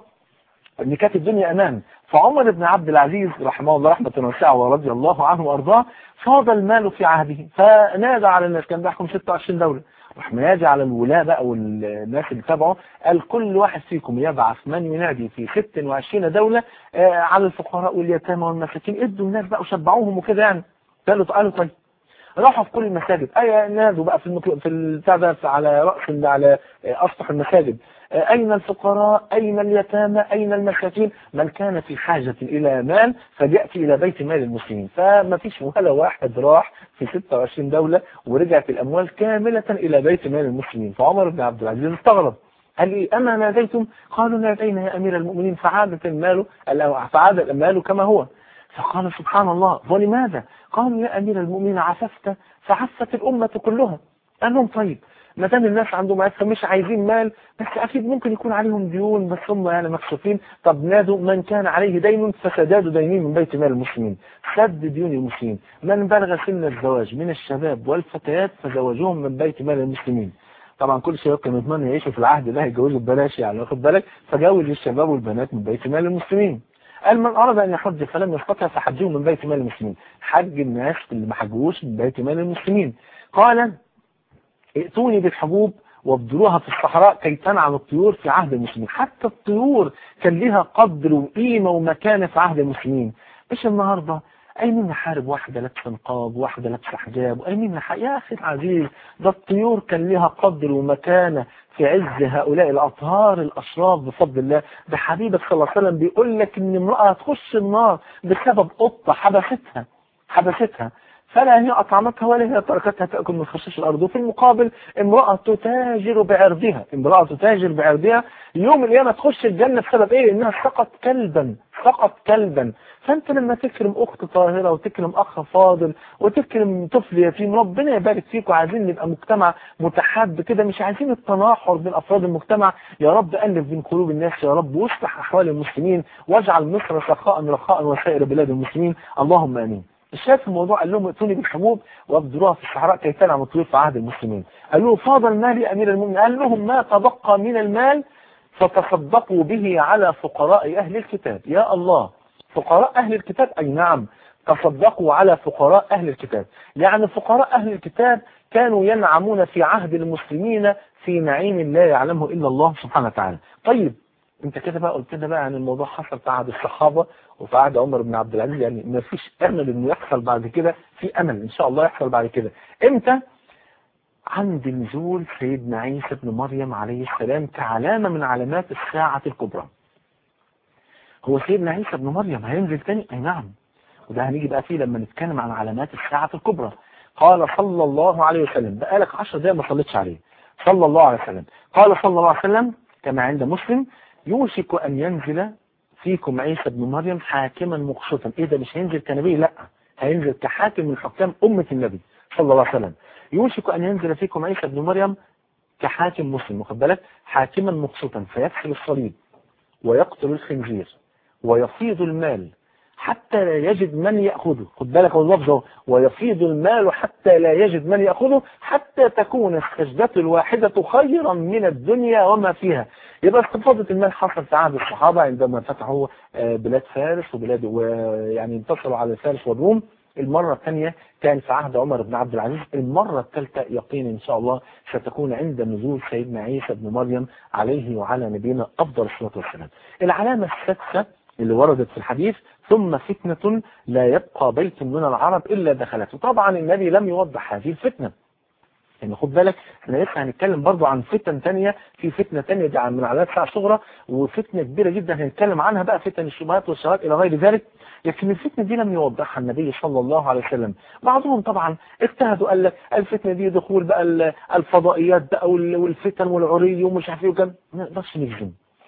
ان كانت الدنيا امان فعمر بن عبد العزيز رحمه الله رحمة واسعة ورضي الله عنه وارضاه فاض المال في عهده فنادى على الناس كان بيحكم 26 دولة راح منادي على الولاة بقى والناس اللي تبعه قال كل واحد فيكم يبعث من ينادي في 26 دولة آه، على الفقراء واليتامى والمساكين ادوا الناس بقى وشبعوهم وكده يعني قالوا قالوا طيب راحوا في كل المساجد اي نادوا بقى في المك... في البتاع ده في- على راس ال- على آه، اسطح المساجد آه، اين الفقراء اين اليتامى اين المساكين من كان في حاجة الى مال فليأتي الى بيت مال المسلمين فما فيش ولا واحد راح في 26 دولة ورجعت الاموال كاملة الى بيت مال المسلمين فعمر بن عبد العزيز استغرب قال لي أما ناديتم قالوا نادينا يا أمير المؤمنين فعادت المال فعاد المال كما هو فقال سبحان الله ولماذا قالوا يا أمير المؤمنين عففت فعفت الأمة كلها قال لهم طيب ما دام الناس عندهم عفة مش عايزين مال بس أكيد ممكن يكون عليهم ديون بس هم يعني مكسوفين طب نادوا من كان عليه دين فسداد دينين من بيت مال المسلمين سد ديون المسلمين من بلغ سن الزواج من الشباب والفتيات فزوجوهم من بيت مال المسلمين طبعا كل شباب كانوا يتمنوا يعيشوا في العهد ده يتجوزوا ببلاش يعني واخد بالك فجوز الشباب والبنات من بيت مال المسلمين قال من أراد أن يحج فلم يستطع فحجه من بيت مال المسلمين حج الناس اللي ما حجوش من بيت مال المسلمين قال ائتوني بالحبوب وابذلوها في الصحراء كي تنعم الطيور في عهد المسلمين حتى الطيور كان لها قدر وقيمة ومكانة في عهد المسلمين مش النهاردة أي مين نحارب واحدة لابسة نقاب واحدة لابسة حجاب وأي مين نح... يا أخي العزيز ده الطيور كان لها قدر ومكانة في عز هؤلاء الأطهار الأشراف بفضل الله ده حبيبك صلى الله عليه وسلم بيقول لك إن امرأة هتخش النار بسبب قطة حبستها حبستها فلا هي أطعمتها ولا هي تركتها تأكل من خشاش الأرض وفي المقابل امرأة تتاجر بعرضها امرأة تتاجر بعرضها يوم القيامة تخش الجنة بسبب ايه انها سقط كلبا سقط كلبا فانت لما تكرم اخت طاهرة وتكرم اخ فاضل وتكرم طفل يتيم ربنا يبارك فيك وعايزين نبقى مجتمع متحاب كده مش عايزين التناحر بين افراد المجتمع يا رب الف بين قلوب الناس يا رب واصلح احوال المسلمين واجعل مصر سخاء رخاء وسائر بلاد المسلمين اللهم امين شاف الموضوع قال لهم ائتوني بالحبوب وابدروها في الصحراء كي تنعم الطيور في عهد المسلمين قال له فاض المال يا امير المؤمنين قال لهم ما تبقى من المال فتصدقوا به على فقراء اهل الكتاب يا الله فقراء اهل الكتاب اي نعم تصدقوا على فقراء اهل الكتاب يعني فقراء اهل الكتاب كانوا ينعمون في عهد المسلمين في نعيم لا يعلمه الا الله سبحانه وتعالى طيب انت كده بقى قلت لنا بقى عن الموضوع حصل في عهد الصحابه وفي عهد عمر بن عبد العزيز يعني ما فيش امل انه يحصل بعد كده في امل ان شاء الله يحصل بعد كده امتى عند نزول سيدنا عيسى بن مريم عليه السلام كعلامه من علامات الساعه الكبرى هو سيدنا عيسى بن مريم هينزل تاني اي نعم وده هنيجي بقى فيه لما نتكلم عن علامات الساعه الكبرى قال صلى الله عليه وسلم بقالك 10 دقايق ما صليتش عليه صلى الله عليه وسلم قال صلى الله عليه وسلم كما عند مسلم يوشك أن ينزل فيكم عيسى بن مريم حاكما مقسطا إيه ده مش هينزل كنبي لا هينزل كحاكم من حكام أمة النبي صلى الله عليه وسلم يوشك أن ينزل فيكم عيسى بن مريم كحاكم مسلم واخد بالك حاكما مقسطا فيكسر الصليب ويقتل الخنزير ويفيض المال حتى لا يجد من يأخذه خد بالك هو اللفظ ويفيض المال حتى لا يجد من يأخذه حتى تكون السجدة الواحدة خيرا من الدنيا وما فيها يبقى استفاضة المال حصل في عهد الصحابة عندما فتحوا بلاد فارس وبلاد ويعني انتصروا على فارس والروم المرة الثانية كان في عهد عمر بن عبد العزيز المرة الثالثة يقين إن شاء الله ستكون عند نزول سيدنا عيسى بن مريم عليه وعلى نبينا أفضل الصلاة والسلام العلامة السادسة اللي وردت في الحديث ثم فتنة لا يبقى بيت من العرب إلا دخلته طبعا النبي لم يوضح هذه الفتنة يعني خد بالك احنا لسه هنتكلم برضو عن فتن تانية في فتنة تانية دي من علامات ساعة صغرى وفتنة كبيرة جدا هنتكلم عنها بقى فتن الشبهات والشهوات إلى غير ذلك لكن الفتنة دي لم يوضحها النبي صلى الله عليه وسلم بعضهم طبعا اجتهدوا قال لك الفتنة دي دخول بقى الفضائيات بقى والفتن والعري ومش عارف ايه وكان ما نقدرش نجزم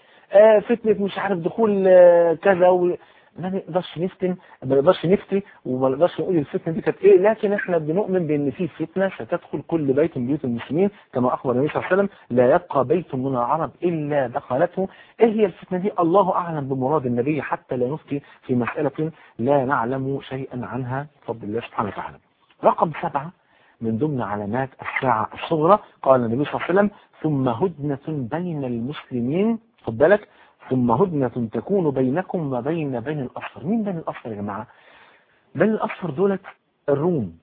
آه فتنة مش عارف دخول آه كذا و... ما نقدرش نفتن ما نقدرش نفتي وما نقدرش نقول الفتنه دي كانت ايه لكن احنا بنؤمن بان في فتنه ستدخل كل بيت من بيوت المسلمين كما اخبر النبي صلى الله عليه وسلم لا يبقى بيت من العرب الا دخلته ايه هي الفتنه دي الله اعلم بمراد النبي حتى لا نفتي في مساله لا نعلم شيئا عنها بفضل الله سبحانه وتعالى رقم سبعه من ضمن علامات الساعه الصغرى قال النبي صلى الله عليه وسلم ثم هدنه بين المسلمين خد بالك ثم هدنة تكون بينكم وبين بين الأصفر مين بين الأصفر يا جماعة بين الأصفر دولت الروم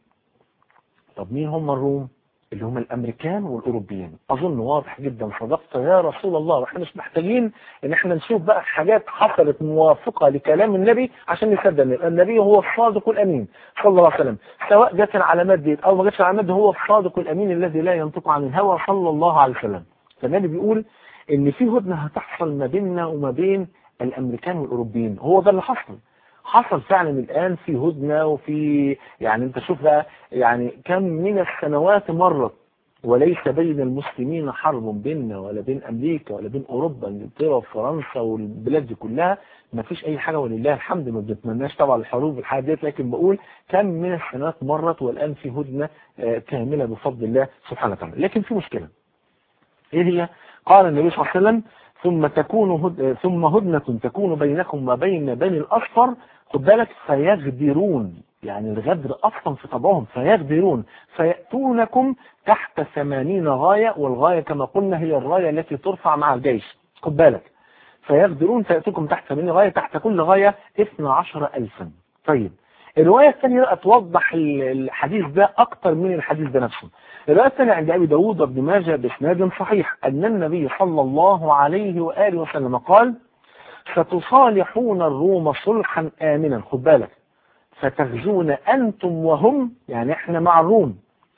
طب مين هم الروم اللي هم الأمريكان والأوروبيين أظن واضح جدا صدقت يا رسول الله وإحنا مش محتاجين إن إحنا نشوف بقى حاجات حصلت موافقة لكلام النبي عشان نصدق النبي هو الصادق الأمين صلى الله عليه وسلم سواء جت العلامات دي أو ما جاتش العلامات دي هو الصادق الأمين الذي لا ينطق عن الهوى صلى الله عليه وسلم فالنبي بيقول ان في هدنة هتحصل ما بيننا وما بين الامريكان والاوروبيين هو ده اللي حصل حصل فعلا الان في هدنة وفي يعني انت شوف بقى يعني كم من السنوات مرت وليس بين المسلمين حرب بيننا ولا بين امريكا ولا بين اوروبا انجلترا وفرنسا والبلاد دي كلها ما فيش اي حاجه ولله الحمد ما بنتمناش طبعا الحروب والحاجات ديت لكن بقول كم من السنوات مرت والان في هدنه كامله بفضل الله سبحانه وتعالى لكن في مشكله ايه هي قال النبي صلى الله عليه وسلم ثم تكون هد... ثم هدنة تكون بينكم وبين بني الأصفر خد بالك فيغدرون يعني الغدر أصلا في طبعهم فيغدرون فيأتونكم تحت ثمانين غاية والغاية كما قلنا هي الراية التي ترفع مع الجيش خد بالك فيغدرون فيأتوكم تحت ثمانين غاية تحت كل غاية اثنى عشر ألفا طيب الرواية الثانية بقى توضح الحديث ده أكتر من الحديث ده نفسه الرواية الثانية عند أبي داود وابن ماجه بإسناد صحيح أن النبي صلى الله عليه وآله وسلم قال ستصالحون الروم صلحا آمنا خد بالك فتغزون أنتم وهم يعني إحنا مع الروم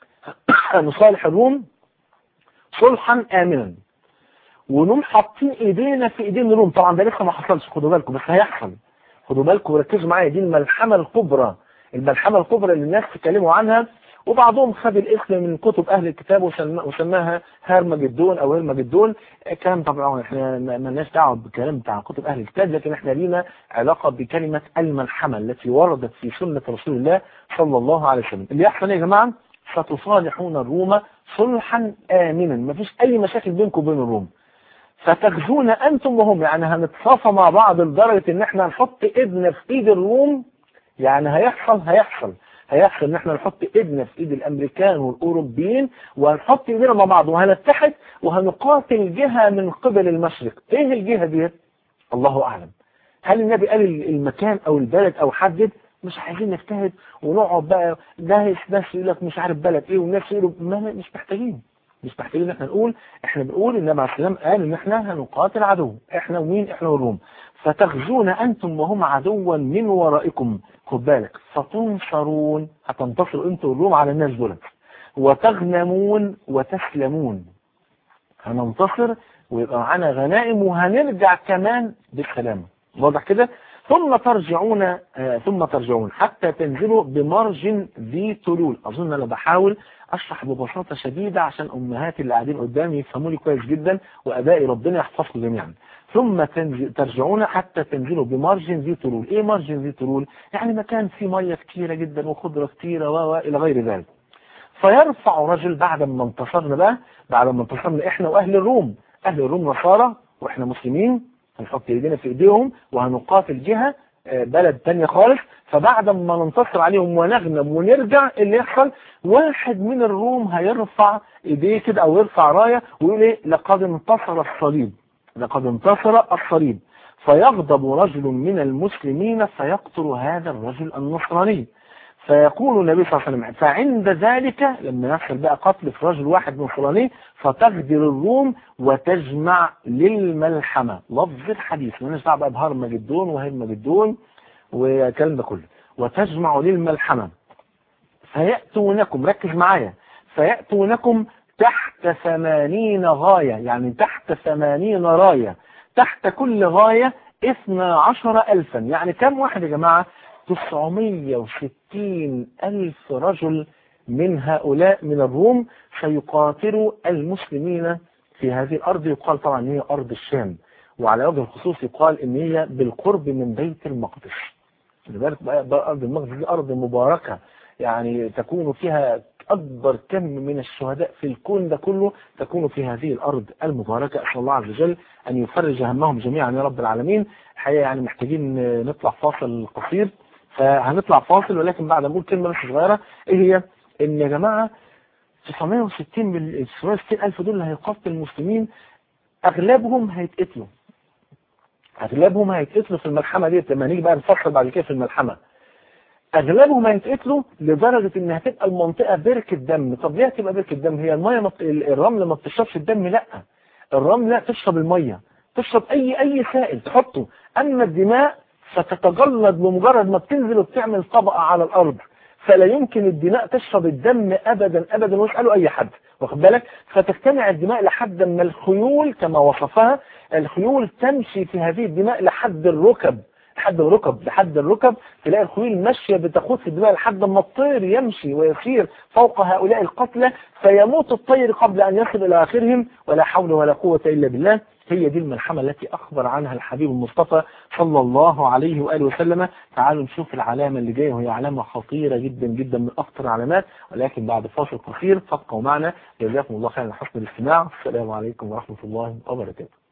نصالح الروم صلحا آمنا ونقوم حاطين إيدينا في إيدين الروم طبعا ده لسه ما حصلش خدوا بالكم بس هيحصل خدوا بالكم وركزوا معايا دي الملحمة الكبرى الملحمة الكبرى اللي الناس تكلموا عنها وبعضهم خد الاسم من كتب اهل الكتاب وسماها هرمجدون او هرمجدون كلام طبعا احنا مالناش دعوه بالكلام بتاع كتب اهل الكتاب لكن احنا لينا علاقه بكلمه الملحمه التي وردت في سنه رسول الله صلى الله عليه وسلم اللي يحصل يا جماعه ستصالحون الروم صلحا امنا مفيش اي مشاكل بينكم وبين الروم فتغزون انتم وهم يعني هنتصافى مع بعض لدرجه ان احنا نحط ايدنا في ايد الروم يعني هيحصل هيحصل هيحصل ان احنا نحط ايدنا في ايد الامريكان والاوروبيين وهنحط ايدينا مع بعض وهنتحد وهنقاتل جهة من قبل المشرق ايه الجهة دي الله اعلم هل النبي قال المكان او البلد او حدد مش عايزين نجتهد ونقعد بقى ده ناس يقول لك مش عارف بلد ايه وناس يقولوا ما مش محتاجين مش محتاجين ان احنا نقول احنا بنقول النبي عليه السلام قال ان احنا هنقاتل عدو احنا ومين احنا والروم فتغزون انتم وهم عدوا من ورائكم خد بالك فتنصرون هتنتصروا انتم والروم على الناس دول وتغنمون وتسلمون هننتصر ويبقى معانا غنائم وهنرجع كمان بالسلامه واضح كده ثم ترجعون آه ثم ترجعون حتى تنزلوا بمرج ذي تلول اظن انا بحاول اشرح ببساطة شديدة عشان امهاتي اللي قاعدين قدامي يفهموني كويس جدا وابائي ربنا يحفظكم جميعا ثم ترجعون حتى تنزلوا بمرج ذي تلول ايه مرج ذي تلول يعني مكان فيه مية كتيرة جدا وخضرة كتيرة والى غير ذلك فيرفع رجل بعد ما انتصرنا بقى بعد ما انتصرنا احنا واهل الروم اهل الروم نصارى واحنا مسلمين هنحط ايدينا في ايديهم وهنقاتل جهة بلد تانية خالص فبعد ما ننتصر عليهم ونغنم ونرجع اللي يحصل واحد من الروم هيرفع ايديه كده او يرفع راية ويقول ايه لقد انتصر الصليب لقد انتصر الصليب فيغضب رجل من المسلمين فيقتل هذا الرجل النصراني فيقول النبي صلى الله عليه وسلم فعند ذلك لما يحصل بقى قتل في رجل واحد نصراني فتغدر الروم وتجمع للملحمة لفظ الحديث مالناش دعوه بقى بهرمجدون وهرمجدون والكلام ده كله وتجمع للملحمة فيأتونكم ركز معايا فيأتونكم تحت ثمانين غاية يعني تحت ثمانين راية تحت كل غاية اثنا عشر ألفا يعني كم واحد يا جماعة 960 ألف رجل من هؤلاء من الروم سيقاتلوا المسلمين في هذه الأرض يقال طبعا ان هي أرض الشام وعلى وجه الخصوص يقال ان هي بالقرب من بيت المقدس لذلك بقى أرض المقدس دي أرض مباركة يعني تكون فيها أكبر كم من الشهداء في الكون ده كله تكون في هذه الأرض المباركة أسأل الله عز وجل أن يفرج همهم جميعا يا رب العالمين الحقيقة يعني محتاجين نطلع فاصل قصير فهنطلع فاصل ولكن بعد ما اقول كلمة بس صغيرة ايه هي ان يا جماعة 960 من 960 ألف دول اللي هيقاتل المسلمين أغلبهم هيتقتلوا أغلبهم هيتقتلوا في الملحمة ديت لما نيجي بقى نفصل بعد كده في الملحمة أغلبهم هيتقتلوا لدرجة إن هتبقى المنطقة بركة دم طب ليه هتبقى بركة دم هي المية مط... الرمل ما بتشربش الدم لا الرمل لا تشرب المية تشرب أي أي سائل تحطه أما الدماء فتتجلد بمجرد ما بتنزل وبتعمل طبقة على الأرض فلا يمكن الدماء تشرب الدم أبدا أبدا واسألوا أي حد واخد بالك فتجتمع الدماء لحد ما الخيول كما وصفها الخيول تمشي في هذه الدماء لحد الركب لحد الركب لحد الركب تلاقي الخيول ماشية بتخوض في الدماء لحد ما الطير يمشي ويسير فوق هؤلاء القتلى فيموت الطير قبل أن يصل إلى آخرهم ولا حول ولا قوة إلا بالله هي دي الملحمة التي أخبر عنها الحبيب المصطفى صلى الله عليه وآله وسلم تعالوا نشوف العلامة اللي جاية وهي علامة خطيرة جدا جدا من أخطر العلامات ولكن بعد فاصل قصير فابقوا معنا جزاكم الله خيرا حسن الاستماع السلام عليكم ورحمة الله وبركاته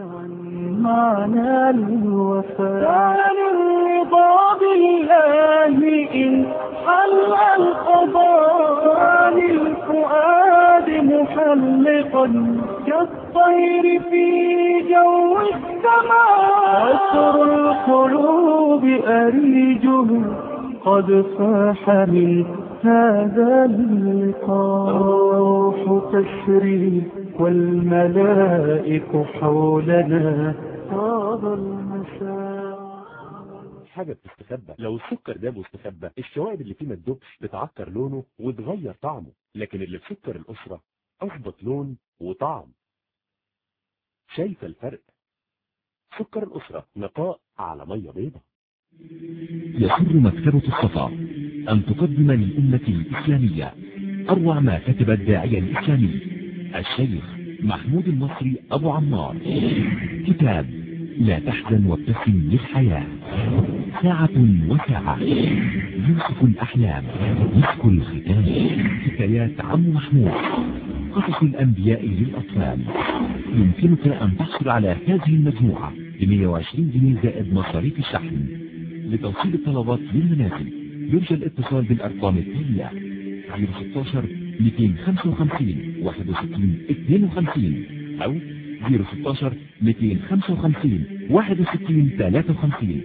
معنى الوفاء عن الرضا بالله إن حل القضاء للفؤاد محلقا كالطير في جو السماء عسر القلوب أريجه قد فاح من هذا اللقاء الروح تسري والملائك حولنا طاب المساء حاجة بتستخبى لو السكر ده مستخبى الشوائب اللي فيه ما تدوبش بتعكر لونه وتغير طعمه لكن اللي في سكر الأسرة أظبط لون وطعم شايفة الفرق سكر الأسرة نقاء على مية بيضة يسر مكتبة الصفا أن تقدم للأمة الإسلامية أروع ما كتب الداعية الإسلامي الشيخ محمود المصري أبو عمار كتاب لا تحزن وابتسم للحياة ساعة وساعة يوسف الأحلام مسك الختام حكايات عم محمود قصص الأنبياء للأطفال يمكنك أن تحصل على هذه المجموعة ب 120 جنيه زائد مصاريف الشحن لتوصيل الطلبات للمنازل يرجى الاتصال بالأرقام التالية 016 255 61 52 أو 016 255 61 53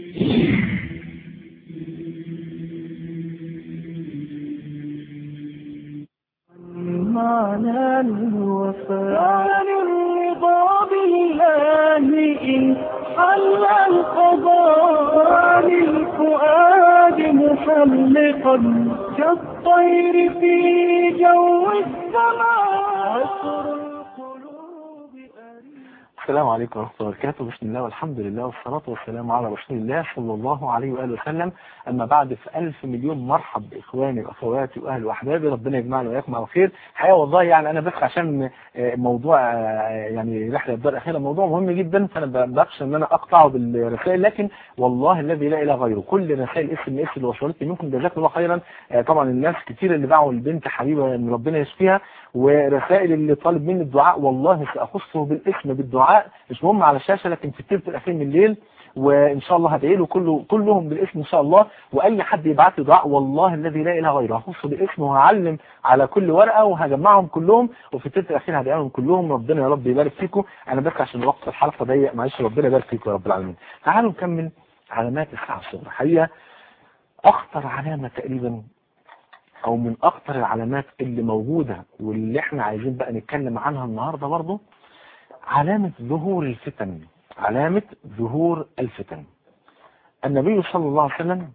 معنى الوفاء عن الرضا بالله إن حل القضاء عن الفؤاد محلقا كالطير في جو السماء عصر القلوب أريد السلام عليكم ورحمة الله وبركاته بسم الله والحمد لله والصلاة والسلام على رسول الله صلى الله عليه وآله وسلم أما بعد في ألف مليون مرحب بإخواني وأخواتي وأهلي وأحبابي ربنا يجمعنا وإياكم على خير حقيقة والله يعني أنا بس عشان آه، موضوع آه، يعني رحلة الدار الأخيرة موضوع مهم جدا فأنا ب- بخشى إن أنا أقطعه بالرسائل لكن والله الذي لا إله غيره كل رسائل اس ام اس اللي وصلتني منكم جزاكم الله خيرا آه، طبعا الناس كتير اللي باعوا البنت حبيبة ان ربنا يشفيها ورسائل اللي طالب مني الدعاء والله سأخصه بالاسم بالدعاء مش مهم على الشاشة لكن في التلت الأخير من الليل وإن شاء الله هدعي له كله كلهم بالاسم إن شاء الله وأي حد يبعت لي دعاء والله الذي لا إله غيره هخصه بالاسم وهعلم على كل ورقة وهجمعهم كلهم وفي التلت الأخير هدعي لهم كلهم ربنا يا رب يبارك فيكم أنا بس عشان وقت الحلقة ضيق معلش ربنا يبارك فيكم يا رب العالمين تعالوا نكمل علامات الساعة الصغرى حقيقة أخطر علامة تقريبا او من اكتر العلامات اللي موجودة واللي احنا عايزين بقى نتكلم عنها النهاردة برضو علامة ظهور الفتن علامة ظهور الفتن النبي صلى الله عليه وسلم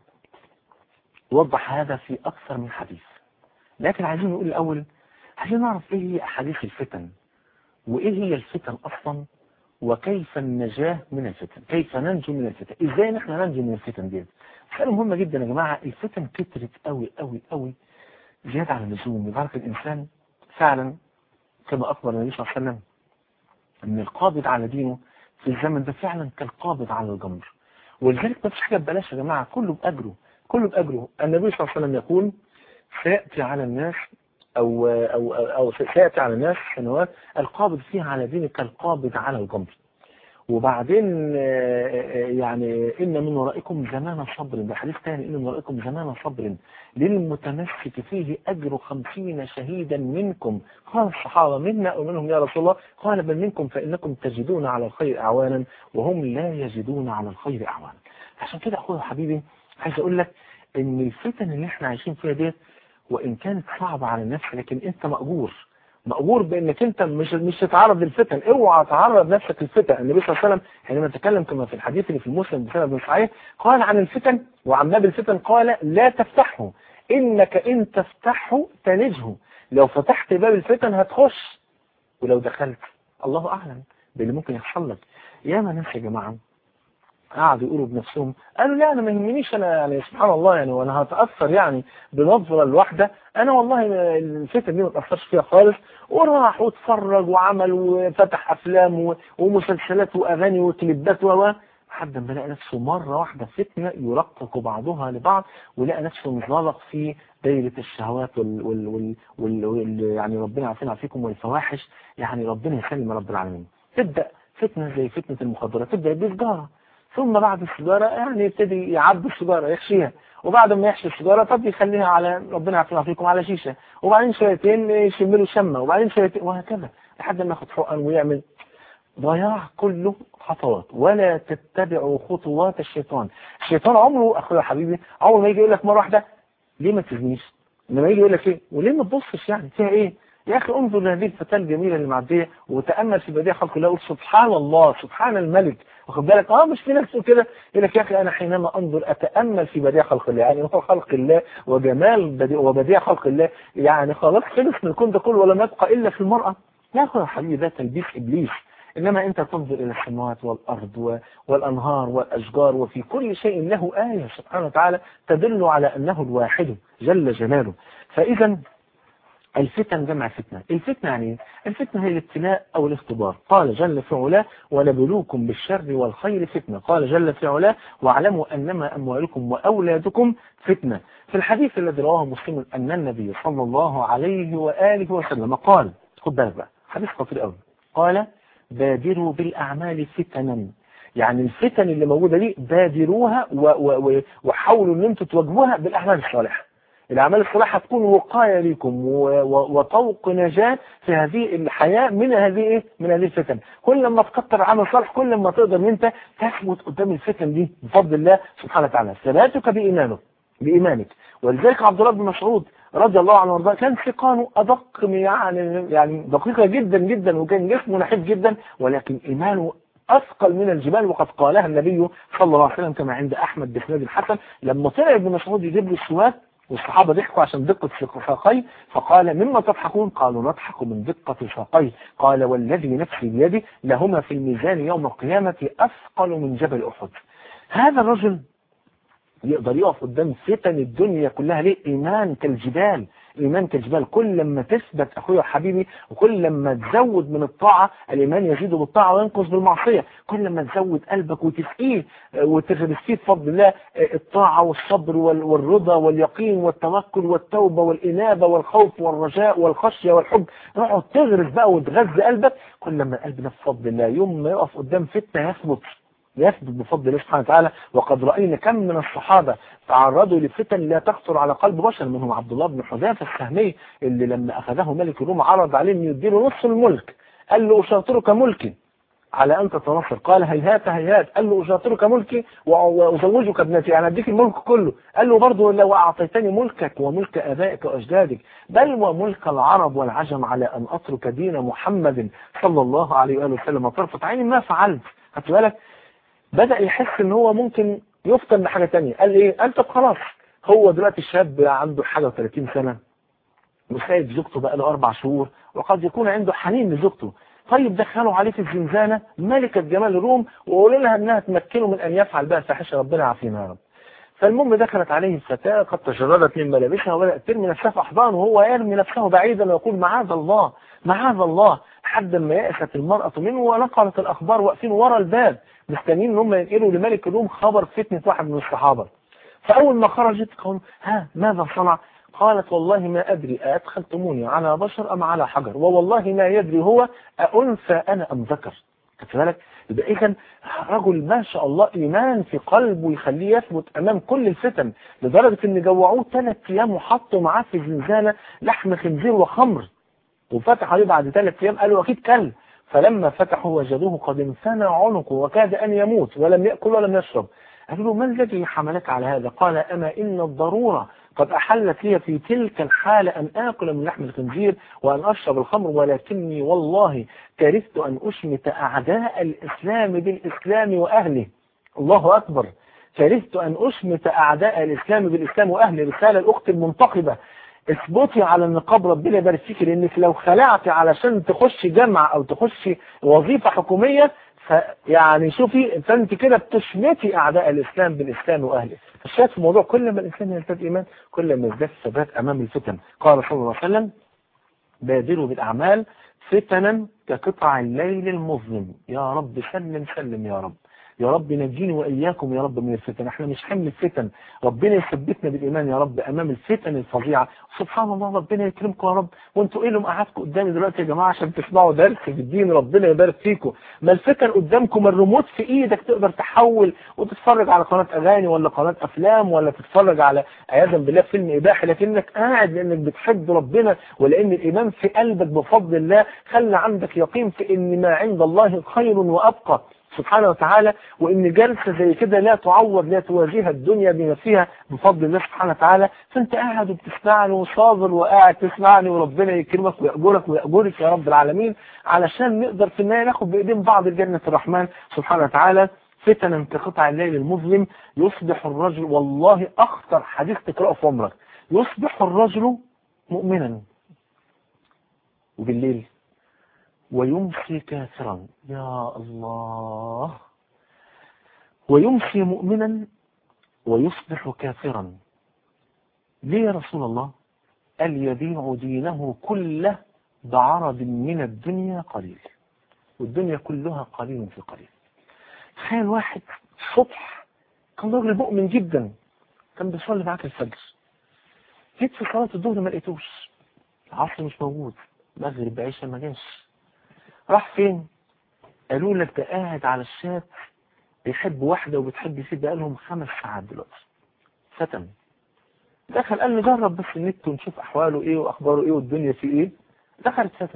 وضح هذا في اكثر من حديث لكن عايزين نقول الاول عايزين نعرف ايه هي احاديث الفتن وايه هي الفتن اصلا وكيف النجاة من الفتن كيف ننجو من الفتن ازاي نحن ننجو من الفتن دي مسألة مهمة جدا يا جماعة الفتن كترت قوي قوي قوي زيادة عن اللزوم يعرف الإنسان فعلا كما أخبر النبي صلى الله عليه وسلم أن القابض على دينه في الزمن ده فعلا كالقابض على الجمر ولذلك ما فيش حاجة ببلاش يا جماعة كله بأجره كله بأجره النبي صلى الله عليه وسلم يقول سيأتي على الناس أو أو أو, أو سيأتي على الناس سنوات القابض فيها على دينه كالقابض على الجمر وبعدين آه، آه، يعني إن من ورائكم زمان صبر ده حديث ثاني إن من ورائكم زمان صبر للمتمسك فيه أجر خمسين شهيدا منكم قال الصحابة منا ومنهم يا رسول الله قال بل منكم فإنكم تجدون على الخير أعوانا وهم لا يجدون على الخير أعوانا عشان كده أخويا وحبيبي عايز أقول لك إن الفتن اللي احنا عايشين فيها ديت وإن كانت صعبة على النفس لكن أنت مأجور مأجور بانك انت مش مش تتعرض للفتن اوعى تعرض نفسك للفتن النبي صلى الله عليه وسلم حينما تكلم كما في الحديث اللي في المسلم بسند صحيح قال عن الفتن وعن باب الفتن قال لا تفتحه انك ان تفتحه تلجه لو فتحت باب الفتن هتخش ولو دخلت الله اعلم باللي ممكن يحصل لك ياما ناس يا جماعه قعدوا يقولوا بنفسهم قالوا لا انا ما يهمنيش انا يعني سبحان الله يعني وانا هتاثر يعني بنظره الواحده انا والله ما- الفتن دي ما تاثرش فيها خالص وراح واتفرج وعمل وفتح افلام و- ومسلسلات واغاني وكليبات و لحد ما لقى نفسه مرة واحدة فتنة يرقق بعضها لبعض ولقى نفسه انطلق في دايرة الشهوات وال, وال, وال, وال, وال يعني ربنا يعافينا فيكم والفواحش يعني ربنا يسلم رب العالمين تبدأ فتنة زي فتنة المخدرات تبدأ بسجارة ثم بعد السيجارة يعني يبتدي يعبي السيجارة يحشيها وبعد ما يحشي السيجارة طب يخليها على ربنا يعافينا فيكم على شيشة وبعدين شويتين يشم له شمة وبعدين شويتين وهكذا لحد ما ياخد حقن ويعمل ضياع كله خطوات ولا تتبعوا خطوات الشيطان الشيطان عمره اخويا حبيبي عمره ما يجي يقول لك مره واحده ليه ما تزنيش انما يجي يقول لك ايه وليه ما تبصش يعني فيها ايه يا اخي انظر لهذه الفتاه الجميله اللي معديه وتامل في بديع خلق الله وقول سبحان الله سبحان الملك واخد بالك اه مش في ناس تقول كده يقول لك يا اخي انا حينما انظر اتامل في بديع خلق الله يعني هو خلق الله وجمال بديع وبديع خلق الله يعني خلاص خلص من الكون ده كله ولم يبقى الا في المراه يا اخي يا حبيبي ده تلبيس ابليس إنما أنت تنظر إلى السماوات والأرض و- والأنهار والأشجار وفي كل شيء له آية سبحانه وتعالى تدل على أنه الواحد جل جلاله فإذا الفتن جمع فتنة الفتنة يعني إيه؟ الفتنة هي الابتلاء أو الاختبار قال جل في علاه ونبلوكم بالشر والخير فتنة قال جل في علاه واعلموا أنما أموالكم وأولادكم فتنة في الحديث الذي رواه مسلم أن النبي صلى الله عليه وآله وسلم قال خد بالك بقى حديث خطير قوي قال بادروا بالأعمال فتنا يعني الفتن اللي موجودة دي بادروها و- و- و- وحاولوا ان انتوا تواجهوها بالاعمال الصالحة الاعمال الصالحة تكون وقاية لكم و- و- وطوق نجاة في هذه الحياة من هذه ايه من هذه الفتن كل ما تكتر عمل صالح كل ما تقدر ان انت تثبت قدام الفتن دي بفضل الله سبحانه وتعالى ثباتك بإيمانه بإيمانك ولذلك عبد الله بن مسعود رضي الله عنه وارضاه كان ثقانه أدق يعني يعني دقيقة جدا جدا وكان جسمه نحيف جدا ولكن إيمانه أثقل من الجبال وقد قالها النبي صلى الله عليه وسلم كما عند أحمد بسناد الحسن لما طلع ابن مسعود يجيب له السواك والصحابة ضحكوا عشان دقة ساقيه فقال مما تضحكون قالوا نضحك من دقة ساقيه قال والذي نفسي بيده لهما في الميزان يوم القيامة أثقل من جبل أحد هذا الرجل يقدر يقف قدام فتن الدنيا كلها ليه ايمان كالجبال ايمان كالجبال كل لما تثبت اخويا وحبيبي وكل لما تزود من الطاعه الايمان يزيد بالطاعه وينقص بالمعصيه كل لما تزود قلبك وتسقيه آه، وتغرسيه بفضل الله آه، الطاعه والصبر وال- والرضا واليقين والتوكل والتوبه والانابه والخوف والرجاء والخشيه والحب تقعد تغرس بقى وتغذي قلبك كل لما القلب ده بفضل الله يوم ما يقف قدام فتنه يثبت يثبت بفضل الله سبحانه وتعالى وقد رأينا كم من الصحابة تعرضوا لفتن لا تخطر على قلب بشر منهم عبد الله بن حذافة السهمي اللي لما أخذه ملك الروم عرض عليه أن يديله نصف الملك قال له أشاطرك ملكي على أن تتنصر قال هيهات هيهات قال له أشاطرك ملكي وأزوجك ابنتي يعني أديك الملك كله قال له برضه لو أعطيتني ملكك وملك آبائك وأجدادك بل وملك العرب والعجم على أن أترك دين محمد صلى الله عليه وآله وسلم طرفة عيني ما فعلت خدت بالك بدأ يحس ان هو ممكن يفتن بحاجة تانية قال ايه قال طب خلاص هو دلوقتي الشاب عنده حاجة و30 سنة وسايب زوجته بقى له اربع شهور وقد يكون عنده حنين لزوجته طيب دخلوا عليه في الزنزانة ملكة جمال الروم وقولوا لها انها تمكنه من ان يفعل بها فاحشة ربنا يعافينا يا رب فالمهم دخلت عليه الفتاة قد تجردت من ملابسها وبدأت ترمي نفسها في أحضان وهو يرمي نفسه بعيدا ويقول معاذ الله معاذ الله لحد ما يأست المرأة منه ونقلت الأخبار واقفين ورا الباب مستنيين ان هم ينقلوا لملك الروم خبر فتنة واحد من الصحابة فأول ما خرجت قالوا ها ماذا صنع قالت والله ما أدري أدخلتموني على بشر أم على حجر ووالله ما يدري هو أأنثى أنا أم ذكر خدت بالك يبقى إذا رجل ما شاء الله إيمان في قلبه يخليه يثبت أمام كل الفتن لدرجة إن جوعوه ثلاث أيام وحطوا معاه في زنزانة لحم خنزير وخمر وفتح عليه بعد ثلاث أيام قالوا أكيد كل فلما فتحوا وجدوه قد انثنى عنقه وكاد أن يموت ولم يأكل ولم يشرب قالوا له ما الذي حملك على هذا قال أما إن الضرورة قد أحلت لي في تلك الحالة أن آكل من لحم الخنزير وأن أشرب الخمر ولكني والله كرهت أن أشمت أعداء الإسلام بالإسلام وأهله الله أكبر كرهت أن أشمت أعداء الإسلام بالإسلام وأهله رسالة الأخت المنتقبة اثبتي على النقاب ربنا يبارك فيك لانك لو خلعتي علشان تخشي جامعه او تخشي وظيفه حكوميه فيعني شوفي فانت كده بتشمتي اعداء الاسلام بالاسلام واهله فالشاهد في الموضوع كل ما الانسان يزداد ايمان كل ما يزداد ثبات امام الفتن قال صلى الله عليه وسلم بادروا بالاعمال فتنا كقطع الليل المظلم يا رب سلم سلم يا رب يا رب نجيني وإياكم يا رب من الفتن احنا مش حمل الفتن ربنا يثبتنا بالإيمان يا رب أمام الفتن الفظيعة سبحان الله ربنا يكرمكم يا رب وانتوا ايه اللي مقعدكم قدامي دلوقتي يا جماعة عشان تسمعوا درس في الدين ربنا يبارك فيكم ما الفتن قدامكم الريموت في ايدك تقدر تحول وتتفرج على قناة اغاني ولا قناة افلام ولا تتفرج على عياذا بالله فيلم اباحي لكنك قاعد لانك بتحب ربنا ولان الايمان في قلبك بفضل الله خلى عندك يقين في ان ما عند الله خير وابقى سبحانه وتعالى وان جلسة زي كده لا تعوض لا تواجهها الدنيا بما فيها بفضل الله سبحانه وتعالى فانت قاعد وبتسمعني وصابر وقاعد تسمعني وربنا يكرمك ويأجرك ويأجرك يا رب العالمين علشان نقدر في النهاية ناخد بإيدين بعض جنة الرحمن سبحانه وتعالى فتنا كقطع الليل المظلم يصبح الرجل والله أخطر حديث تقرأه في عمرك يصبح الرجل مؤمنا وبالليل ويمسي كافرا يا الله ويمسي مؤمنا ويصبح كافرا ليه يا رسول الله قال يبيع دينه كله بعرض من الدنيا قليل والدنيا كلها قليل في قليل تخيل واحد الصبح كان راجل مؤمن جدا كان بيصلي معاك الفجر جيت في صلاة الظهر ما لقيتوش العصر مش موجود مغرب عشاء ما جاش راح فين قالوا لك ده قاعد على الشات بيحب واحدة وبتحب يسيب بقالهم خمس ساعات دلوقتي فتن دخل قال نجرب بس النت ونشوف أحواله إيه وأخباره إيه والدنيا في إيه دخلت فتن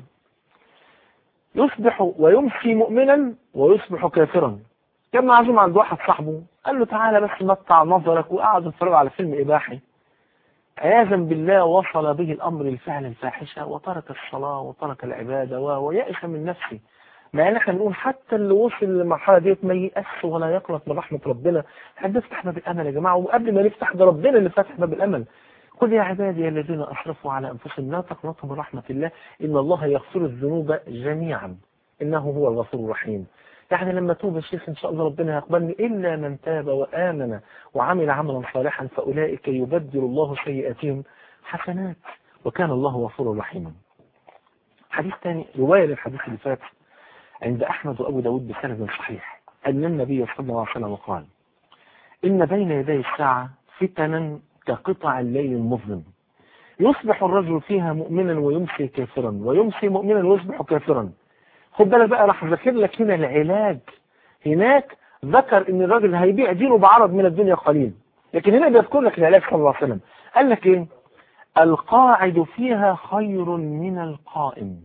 يصبح ويمسي مؤمنا ويصبح كافرا كان معزوم عند واحد صاحبه قال له تعالى بس متع نظرك وقعد يتفرج على فيلم إباحي عياذا بالله وصل به الأمر الفعل الفاحشة وترك الصلاة وترك العبادة ويأس من نفسه مع ان احنا بنقول حتى اللي وصل للمرحله ديت ما ييأس ولا يقنط من رحمه ربنا احنا بنفتح باب الامل يا جماعه وقبل ما نفتح ده ربنا اللي فاتح باب الامل قل يا عبادي الذين اسرفوا على انفسهم لا تقنطوا من رحمه الله ان الله يغفر الذنوب جميعا انه هو الغفور الرحيم يعني لما توب الشيخ ان شاء الله ربنا يقبلني الا من تاب وامن وعمل عملا صالحا فاولئك يبدل الله سيئاتهم حسنات وكان الله غفورا رحيما حديث ثاني روايه للحديث اللي فات عند أحمد وأبو داود بسند صحيح أن النبي صلى الله عليه وسلم قال إن بين يدي الساعة فتنا كقطع الليل المظلم يصبح الرجل فيها مؤمنا ويمسي كافرا ويمسي مؤمنا ويصبح كافرا خد بالك بقى راح ذكر لك هنا العلاج هناك ذكر ان الراجل هيبيع دينه بعرض من الدنيا قليل لكن هنا بيذكر لك العلاج صلى الله عليه وسلم قال لك ايه القاعد فيها خير من القائم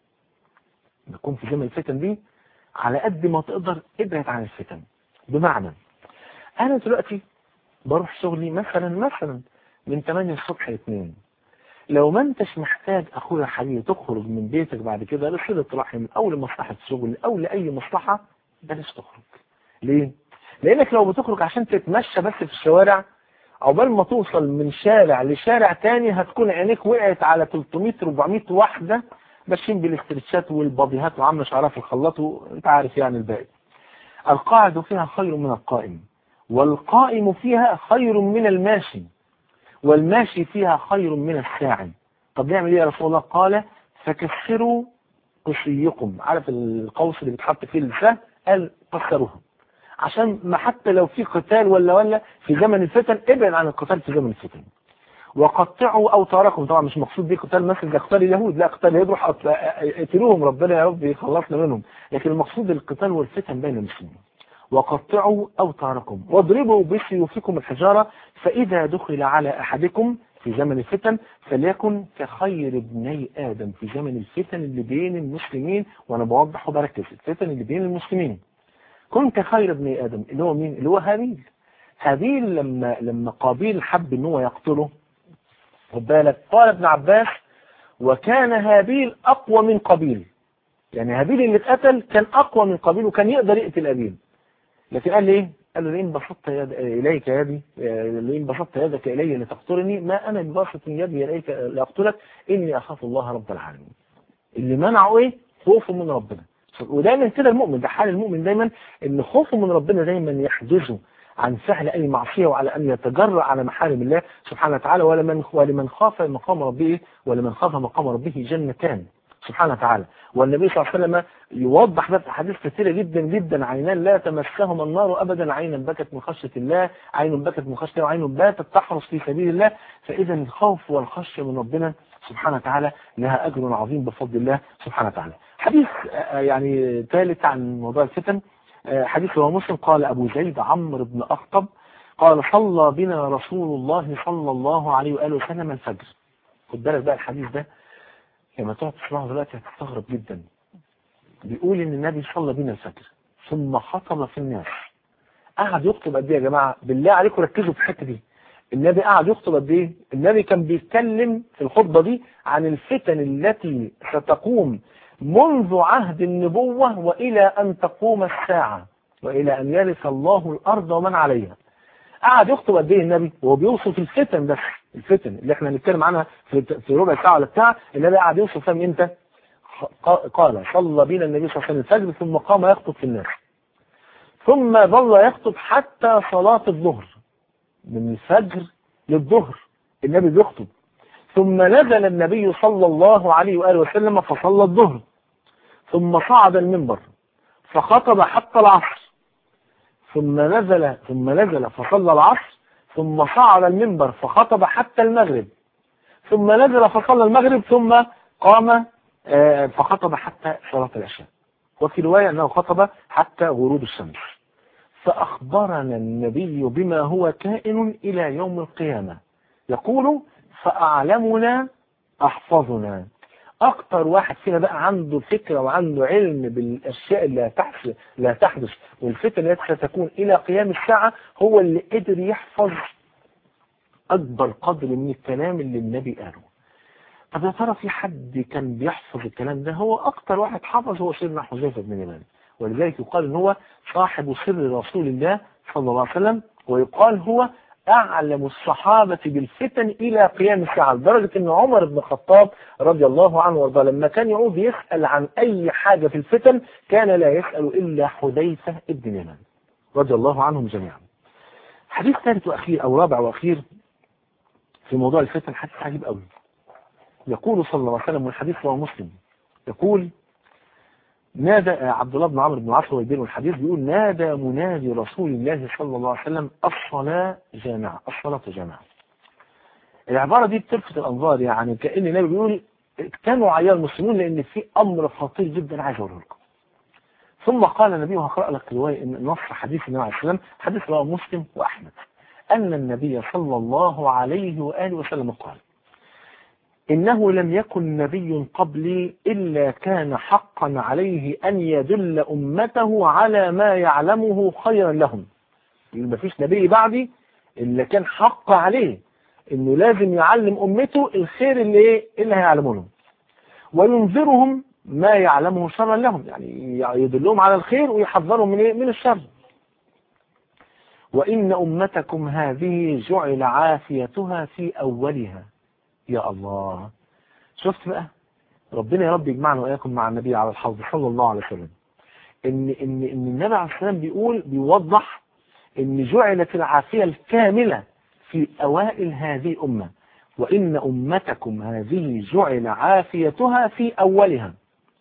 نكون في زمن الفتن دي على قد ما تقدر ابعد عن الفتن بمعنى انا دلوقتي بروح شغلي مثلا مثلا من 8 الصبح ل 2 لو ما انتش محتاج اخويا حبيبي تخرج من بيتك بعد كده لصلة رحم او لمصلحة شغل او لاي مصلحة بلاش تخرج ليه؟ لانك لو بتخرج عشان تتمشى بس في الشوارع عقبال ما توصل من شارع لشارع تاني هتكون عينيك وقعت على 300 400 واحدة ماشيين بالاسترتشات والباديهات وعامله شعرها في الخلاط وانت عارف يعني الباقي القاعد فيها خير من القائم والقائم فيها خير من الماشي والماشي فيها خير من الساعي طب نعمل ايه يا رسول الله قال فكسروا قصيكم عارف القوس اللي بيتحط فيه اللسان قال كسروها عشان ما حتى لو في قتال ولا ولا في زمن الفتن ابعد عن القتال في زمن الفتن وقطعوا اوتاركم طبعا مش مقصود بيه قتال مثل ده قتال اليهود لا قتال اليهود روح اقتلوهم ربنا يا رب يخلصنا منهم لكن المقصود القتال والفتن بين المسلمين وقطعوا اوتاركم واضربوا بسيوفكم الحجارة فاذا دخل على احدكم في زمن الفتن فليكن كخير ابني ادم في زمن الفتن اللي بين المسلمين وانا بوضح وبركز الفتن اللي بين المسلمين كن كخير ابني ادم اللي هو مين اللي هو هابيل هابيل لما لما قابيل حب ان هو يقتله خد بالك قال ابن عباس وكان هابيل اقوى من قابيل يعني هابيل اللي اتقتل كان اقوى من قابيل وكان يقدر يقتل ابيل لكن قال ايه قال له لئن بسطت يد اليك يدي لئن بسطت يدك الي لتقتلني ما انا بباسط يدي اليك لاقتلك اني اخاف الله رب العالمين اللي منعه ايه خوفه من ربنا ودايما كده المؤمن ده حال المؤمن دايما ان خوفه من ربنا دايما يحجزه عن فعل أي معصية وعلى أن يتجرأ على محارم الله سبحانه وتعالى ولمن ولمن خاف مقام ربه ولمن خاف مقام ربه جنتان سبحانه وتعالى والنبي صلى الله عليه وسلم يوضح ده في حديث كثيرة جدا جدا عينان لا تمسهما النار أبدا عينا بكت من خشية الله عين بكت من خشية وعين باتت تحرس في سبيل الله فإذا الخوف والخشية من ربنا سبحانه وتعالى لها أجر عظيم بفضل الله سبحانه وتعالى حديث يعني ثالث عن موضوع الفتن حديث هو مسلم قال أبو زيد عمرو بن أخطب قال صلى بنا رسول الله صلى الله عليه وآله وسلم الفجر خد بالك بقى الحديث ده لما تقعد تسمعه دلوقتي هتستغرب جدا بيقول ان النبي صلى بنا الفجر ثم خطب في الناس قعد يخطب قد ايه يا جماعه بالله عليكم ركزوا في الحته دي النبي قعد يخطب قد ايه النبي كان بيتكلم في الخطبه دي عن الفتن التي ستقوم منذ عهد النبوة وإلى أن تقوم الساعة وإلى أن يرث الله الأرض ومن عليها قعد يخطب قد ايه النبي وهو بيوصف الفتن بس الفتن اللي احنا هنتكلم عنها في في ربع ساعه ولا بتاع النبي قعد يوصف فهم امتى قال صلى بنا النبي صلى الله عليه وسلم الفجر ثم قام يخطب في الناس ثم ظل يخطب حتى صلاة الظهر من الفجر للظهر النبي بيخطب ثم نزل النبي صلى الله عليه وآله وسلم فصلى الظهر ثم صعد المنبر فخطب حتى العصر ثم نزل ثم نزل فصلى العصر ثم صعد المنبر فخطب حتى المغرب ثم نزل فصلى المغرب ثم قام فخطب حتى صلاة العشاء وفي رواية أنه خطب حتى غروب الشمس فأخبرنا النبي بما هو كائن إلى يوم القيامة يقول فأعلمنا أحفظنا أكتر واحد فينا بقى عنده فكرة وعنده علم بالأشياء اللي هتحدث لا تحدث والفتن التي ستكون إلى قيام الساعة هو اللي قدر يحفظ أكبر قدر من الكلام اللي النبي قاله طب يا ترى في حد كان بيحفظ الكلام ده هو أكتر واحد حفظ هو سيدنا حذيفة بن اليمان ولذلك يقال ان هو صاحب سر رسول الله صلى الله عليه وسلم ويقال هو أعلم الصحابة بالفتن إلى قيام الساعة لدرجة أن عمر بن الخطاب رضي الله عنه وارضاه لما كان يعود يسأل عن أي حاجة في الفتن كان لا يسأل إلا حذيفة بن اليمان رضي الله عنهم جميعا حديث ثالث وأخير أو رابع وأخير في موضوع الفتن حديث عجيب قوي يقول صلى الله عليه وسلم والحديث رواه مسلم يقول نادى عبد الله بن عمرو بن العاص ويبين الحديث بيقول نادى منادي رسول الله صلى الله عليه وسلم الصلاة جامعة الصلاة جامعة العبارة دي بتلفت الأنظار يعني كأن النبي بيقول كانوا عيال المسلمون لأن في أمر خطير جدا عايز أقوله لكم ثم قال النبي وهقرأ لك رواية إن نص حديث النبي عليه السلام حديث رواه مسلم وأحمد أن النبي صلى الله عليه وآله وسلم قال إنه لم يكن نبي قبلي إلا كان حقا عليه أن يدل أمته على ما يعلمه خيرا لهم ما فيش نبي بعدي إلا كان حق عليه إنه لازم يعلم أمته الخير اللي إيه اللي هيعلمه لهم وينذرهم ما يعلمه شرا لهم يعني يدلهم على الخير ويحذرهم من إيه من الشر وإن أمتكم هذه جعل عافيتها في أولها يا الله شفت بقى ربنا يا رب يجمعنا وإياكم مع النبي على الحوض صلى الله عليه وسلم إن إن إن النبي عليه السلام بيقول بيوضح إن جعلت العافية الكاملة في أوائل هذه الأمة وإن أمتكم هذه جعل عافيتها في أولها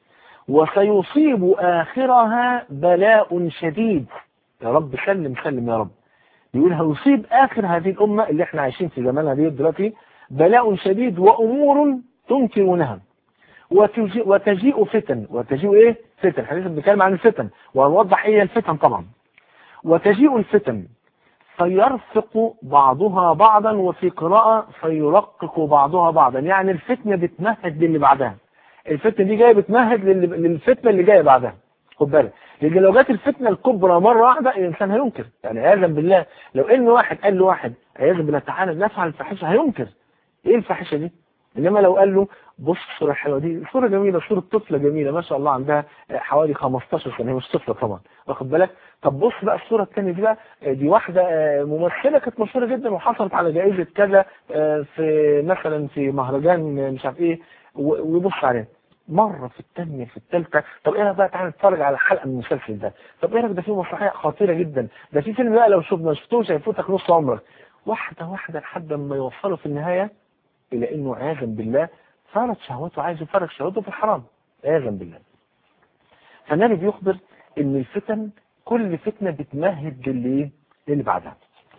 وسيصيب آخرها بلاء شديد يا رب سلم سلم يا رب يقول هيصيب آخر هذه الأمة اللي احنا عايشين في زمانها دي دلوقتي بلاء شديد وأمور تنكرونها وتجيء, وتجيء فتن وتجيء ايه فتن حديث بنتكلم عن الفتن وهنوضح ايه الفتن طبعا وتجيء الفتن فيرفق بعضها بعضا وفي قراءة فيرقق بعضها بعضا يعني الفتنة بتمهد للي بعدها الفتنة دي جاية بتمهد للفتنة اللي جاية بعدها خد بالك لان لو جت الفتنة الكبرى مرة واحدة الانسان هينكر يعني عياذا بالله لو ان واحد قال له واحد عياذا بالله تعالى نفعل الفاحشة هينكر ايه الفاحشة دي انما لو قال له بص الصورة الحلوة دي صورة جميلة صورة طفلة جميلة ما شاء الله عندها حوالي 15 سنة هي مش طفلة طبعا واخد بالك طب بص بقى الصورة الثانية دي بقى دي واحدة ممثلة كانت مشهورة جدا وحصلت على جائزة كذا في مثلا في مهرجان مش عارف ايه ويبص عليها مرة في الثانية في الثالثة طب ايه بقى تعالى نتفرج على حلقة من المسلسل ده طب ايه ده في مسرحية خطيرة جدا ده في فيلم بقى لو شفنا شفتوش هيفوتك نص عمرك واحدة واحدة لحد ما يوصلوا في النهاية إلى إنه عياذا بالله صارت شهوته عايز يفرق شهوته في الحرام عياذا بالله فالنبي بيخبر إن الفتن كل فتنة بتمهد للي للي بعدها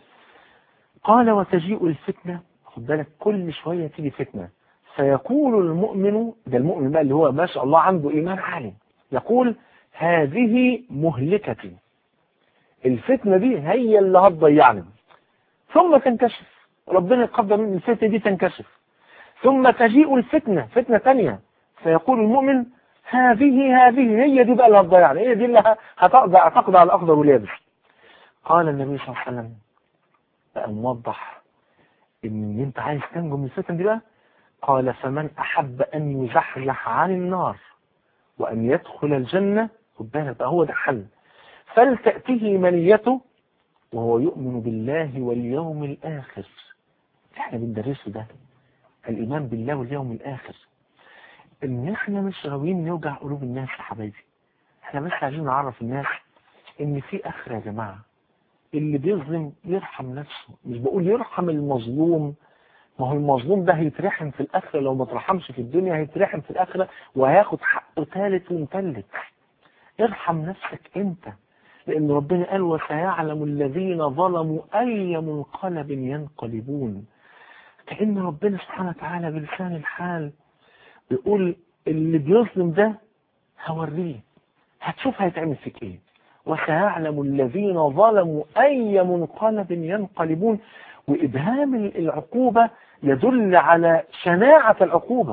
قال وتجيء الفتنة خد بالك كل شوية تيجي فتنة فيقول المؤمن ده المؤمن بقى اللي هو ما شاء الله عنده إيمان عالي يقول هذه مهلكتي الفتنة دي هي اللي هتضيعني ثم تنكشف ربنا يقدر من الفتنة دي تنكشف ثم تجيء الفتنة فتنة ثانية فيقول المؤمن هذه هذه هي دي بقى اللي هتضيعني هي دي اللي هتقضى اعتقد على الاخضر واليابس قال النبي صلى الله عليه وسلم بقى موضح ان انت عايز تنجو من الفتن دي بقى قال فمن احب ان يزحزح عن النار وان يدخل الجنة خد بالك بقى هو ده الحل فلتأتيه منيته وهو يؤمن بالله واليوم الآخر احنا بندرسه ده الإيمان بالله واليوم الآخر إن احنا مش غاويين نوجع قلوب الناس يا حبايبي احنا بس عايزين نعرف الناس إن في آخرة يا جماعة اللي بيظلم يرحم نفسه مش بقول يرحم المظلوم ما هو المظلوم ده هيترحم في الآخرة لو ما ترحمش في الدنيا هيترحم في الآخرة وهياخد حقه ثالث ومثلث ارحم نفسك انت لأن ربنا قال وسيعلم الذين ظلموا أي منقلب ينقلبون كأن ربنا سبحانه وتعالى بلسان الحال بيقول اللي بيظلم ده هوريه هتشوف هيتعمل فيك ايه وسيعلم الذين ظلموا أي منقلب ينقلبون وإبهام العقوبة يدل على شناعة العقوبة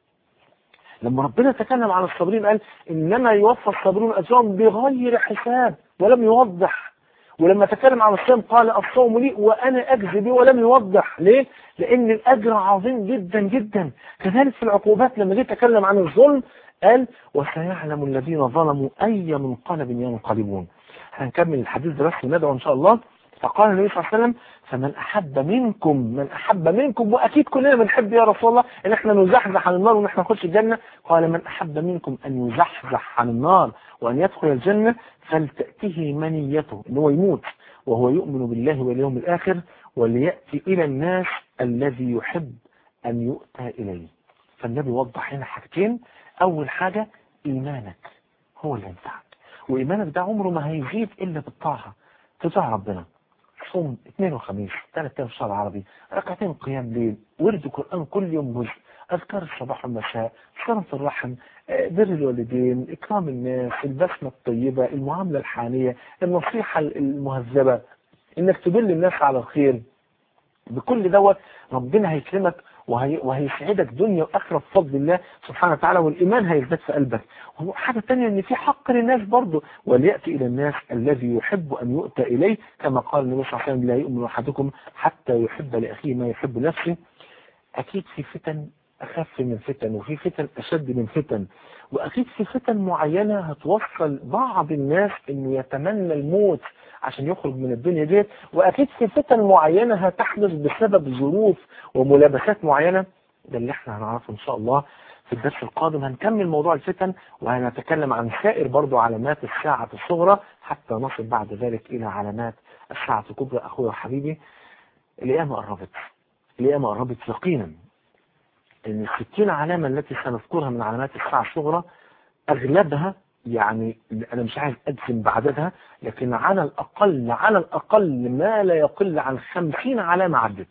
لما ربنا تكلم عن الصابرين قال إنما يوفى الصابرون أجرهم بغير حساب ولم يوضح ولما تكلم عن الصيام قال الصوم لي وأنا أجزي به ولم يوضح ليه؟ لأن الأجر عظيم جدا جدا كذلك في العقوبات لما جيت أتكلم عن الظلم قال وسيعلم الذين ظلموا أي منقلب ينقلبون هنكمل الحديث ده بس ندعو إن شاء الله فقال النبي صلى الله عليه وسلم فمن أحب منكم من أحب منكم وأكيد كلنا بنحب يا رسول الله إن إحنا نزحزح عن النار وإن إحنا نخش الجنة قال من أحب منكم أن يزحزح عن النار وأن يدخل الجنة فلتأته منيته إن هو يموت وهو يؤمن بالله واليوم الآخر وليأتي إلى الناس الذي يحب أن يؤتى إليه فالنبي وضح هنا حاجتين أول حاجة إيمانك هو اللي ينفعك وإيمانك ده عمره ما هيزيد إلا بالطاعة تطاع ربنا صوم اثنين وخميس ثلاث ايام شهر عربي ركعتين قيام ليل ورد قرآن كل يوم جزء أذكار الصباح والمساء صلاة الرحم بر الوالدين إكرام الناس البسمة الطيبة المعاملة الحانية النصيحة المهذبة إنك تدل الناس على الخير بكل دوت ربنا هيكرمك وهي وهيسعدك دنيا واخره بفضل الله سبحانه وتعالى والايمان هيزداد في قلبك وحاجه ثانيه ان في حق للناس برضه ولياتي الى الناس الذي يحب ان يؤتى اليه كما قال النبي صلى الله عليه وسلم لا يؤمن احدكم حتى يحب لاخيه ما يحب لنفسه اكيد في فتن اخف من فتن وفي فتن اشد من فتن واكيد في فتن معينه هتوصل بعض الناس انه يتمنى الموت عشان يخرج من الدنيا ديت واكيد في فتن معينه هتحدث بسبب ظروف وملابسات معينه ده اللي احنا هنعرفه ان شاء الله في الدرس القادم هنكمل موضوع الفتن وهنتكلم عن سائر برضو علامات الساعة الصغرى حتى نصل بعد ذلك إلى علامات الساعة الكبرى أخويا وحبيبي القيامة قربت القيامة قربت يقينا ان الستين علامة التي سنذكرها من علامات الساعة الصغرى اغلبها يعني انا مش عايز اجزم بعددها لكن على الاقل على الاقل ما لا يقل عن خمسين علامة عدت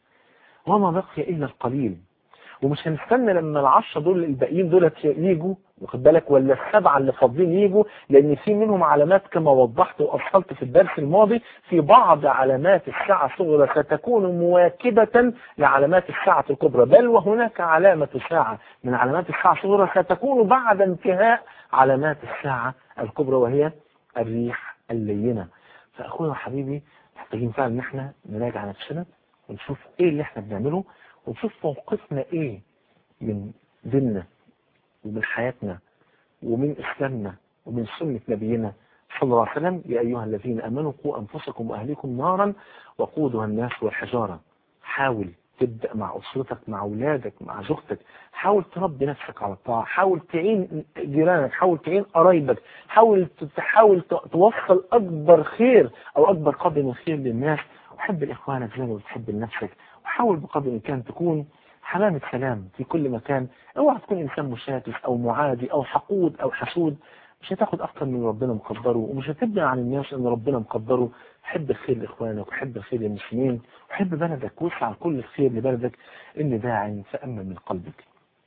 وما بقي الا القليل ومش هنستنى لما العشرة دول الباقيين دول يجوا واخد بالك ولا السبعة اللي فاضلين يجوا لان في منهم علامات كما وضحت واصلت في الدرس الماضي في بعض علامات الساعة الصغرى ستكون مواكبة لعلامات الساعة الكبرى بل وهناك علامة ساعة من علامات الساعة الصغرى ستكون بعد انتهاء علامات الساعة الكبرى وهي الريح اللينة فاخويا وحبيبي محتاجين فعلا ان احنا نراجع نفسنا ونشوف ايه اللي احنا بنعمله ونشوف موقفنا ايه من ديننا ومن حياتنا ومن إسلامنا ومن سنة نبينا صلى الله عليه وسلم يا أيها الذين أمنوا قوا أنفسكم وأهليكم نارا وقودها الناس والحجارة حاول تبدأ مع أسرتك مع أولادك مع زوجتك حاول تربي نفسك على الطاعة حاول تعين جيرانك حاول تعين قرايبك حاول تحاول توصل أكبر خير أو أكبر قدر من خير للناس وحب لإخوانك زي ما بتحب لنفسك وحاول بقدر الإمكان تكون حمامة سلام في كل مكان اوعى تكون انسان مشاكس او معادي او حقود او حسود مش هتاخد اكتر من ربنا مقدره ومش هتبني عن الناس ان ربنا مقدره حب الخير لاخوانك وحب الخير للمسلمين وحب بلدك واسعى كل الخير لبلدك ان داع فامن من قلبك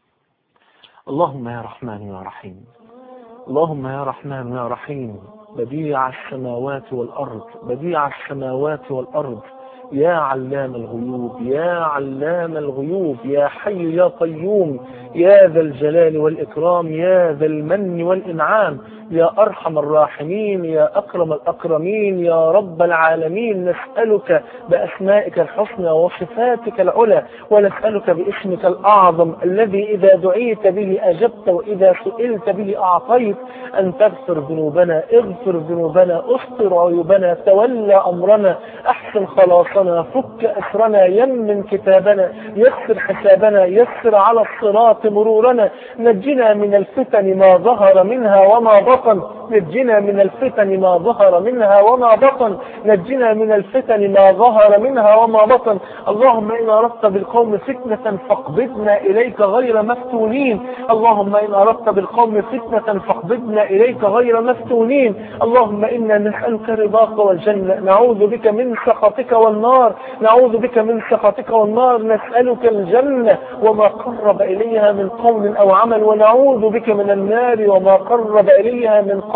اللهم يا رحمن يا رحيم اللهم يا رحمن يا رحيم بديع السماوات والارض بديع السماوات والارض يا علام الغيوب يا علام الغيوب يا حي يا قيوم يا ذا الجلال والإكرام يا ذا المن والإنعام يا أرحم الراحمين يا أكرم الأكرمين يا رب العالمين نسألك بأسمائك الحسنى وصفاتك العلى ونسألك باسمك الأعظم الذي إذا دعيت به أجبت وإذا سئلت به أعطيت أن تغفر ذنوبنا اغفر ذنوبنا استر عيوبنا تولى أمرنا أحسن خلاصنا فك أسرنا يمن كتابنا يسر حسابنا يسر على الصراط مرورنا نجنا من الفتن ما ظهر منها وما بطن نجنا من الفتن ما ظهر منها وما بطن نجنا من الفتن ما ظهر منها وما بطن اللهم إن أردت بالقوم فتنة فاقبضنا إليك غير مفتونين اللهم إن أردت بالقوم فتنة فاقبضنا إليك غير مفتونين اللهم إنا نسألك رضاك والجنة نعوذ بك من سخطك والنار نعوذ بك من سخطك والنار نسألك الجنة وما قرب إليها من قول أو عمل ونعوذ بك من النار وما قرب إليها من قول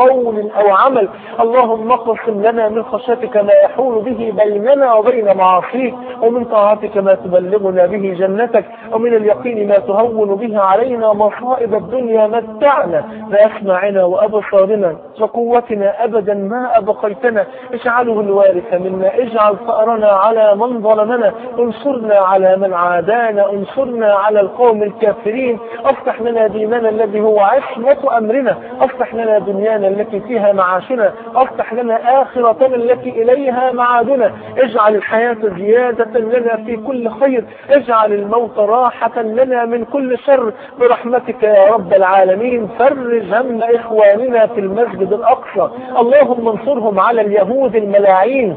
قول أو عمل اللهم اقسم لنا من خشيتك ما يحول به بيننا وبين معاصيك ومن طاعتك ما تبلغنا به جنتك ومن اليقين ما تهون به علينا مصائب الدنيا متعنا بأسماعنا وأبصارنا وقوتنا أبدا ما أبقيتنا اجعله الوارث منا اجعل ثأرنا على من ظلمنا انصرنا على من عادانا انصرنا على القوم الكافرين افتح لنا ديننا الذي هو عصمة أمرنا افتح لنا دنيانا التي فيها معاشنا افتح لنا آخرتنا التي إليها معادنا اجعل الحياة زيادة لنا في كل خير اجعل الموت راحة لنا من كل شر برحمتك يا رب العالمين فرج هم إخواننا في المسجد الأقصى اللهم انصرهم على اليهود الملاعين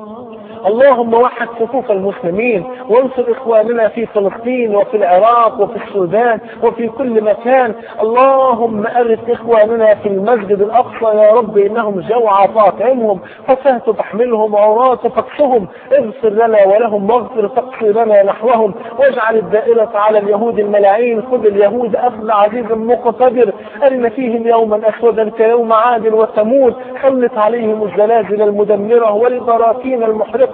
اللهم وحد صفوف المسلمين وانصر اخواننا في فلسطين وفي العراق وفي السودان وفي كل مكان اللهم ارث اخواننا في المسجد الاقصى يا رب انهم جوعى فاطعمهم فسهت تحملهم عراة فاكسهم اغفر لنا ولهم واغفر تقصي لنا نحوهم واجعل الدائرة على اليهود الملاعين خذ اليهود اخذ عزيز مقتدر ارنا فيهم يوما اسودا كيوم عاد وثمود سلط عليهم الزلازل المدمرة والبراكين المحرقة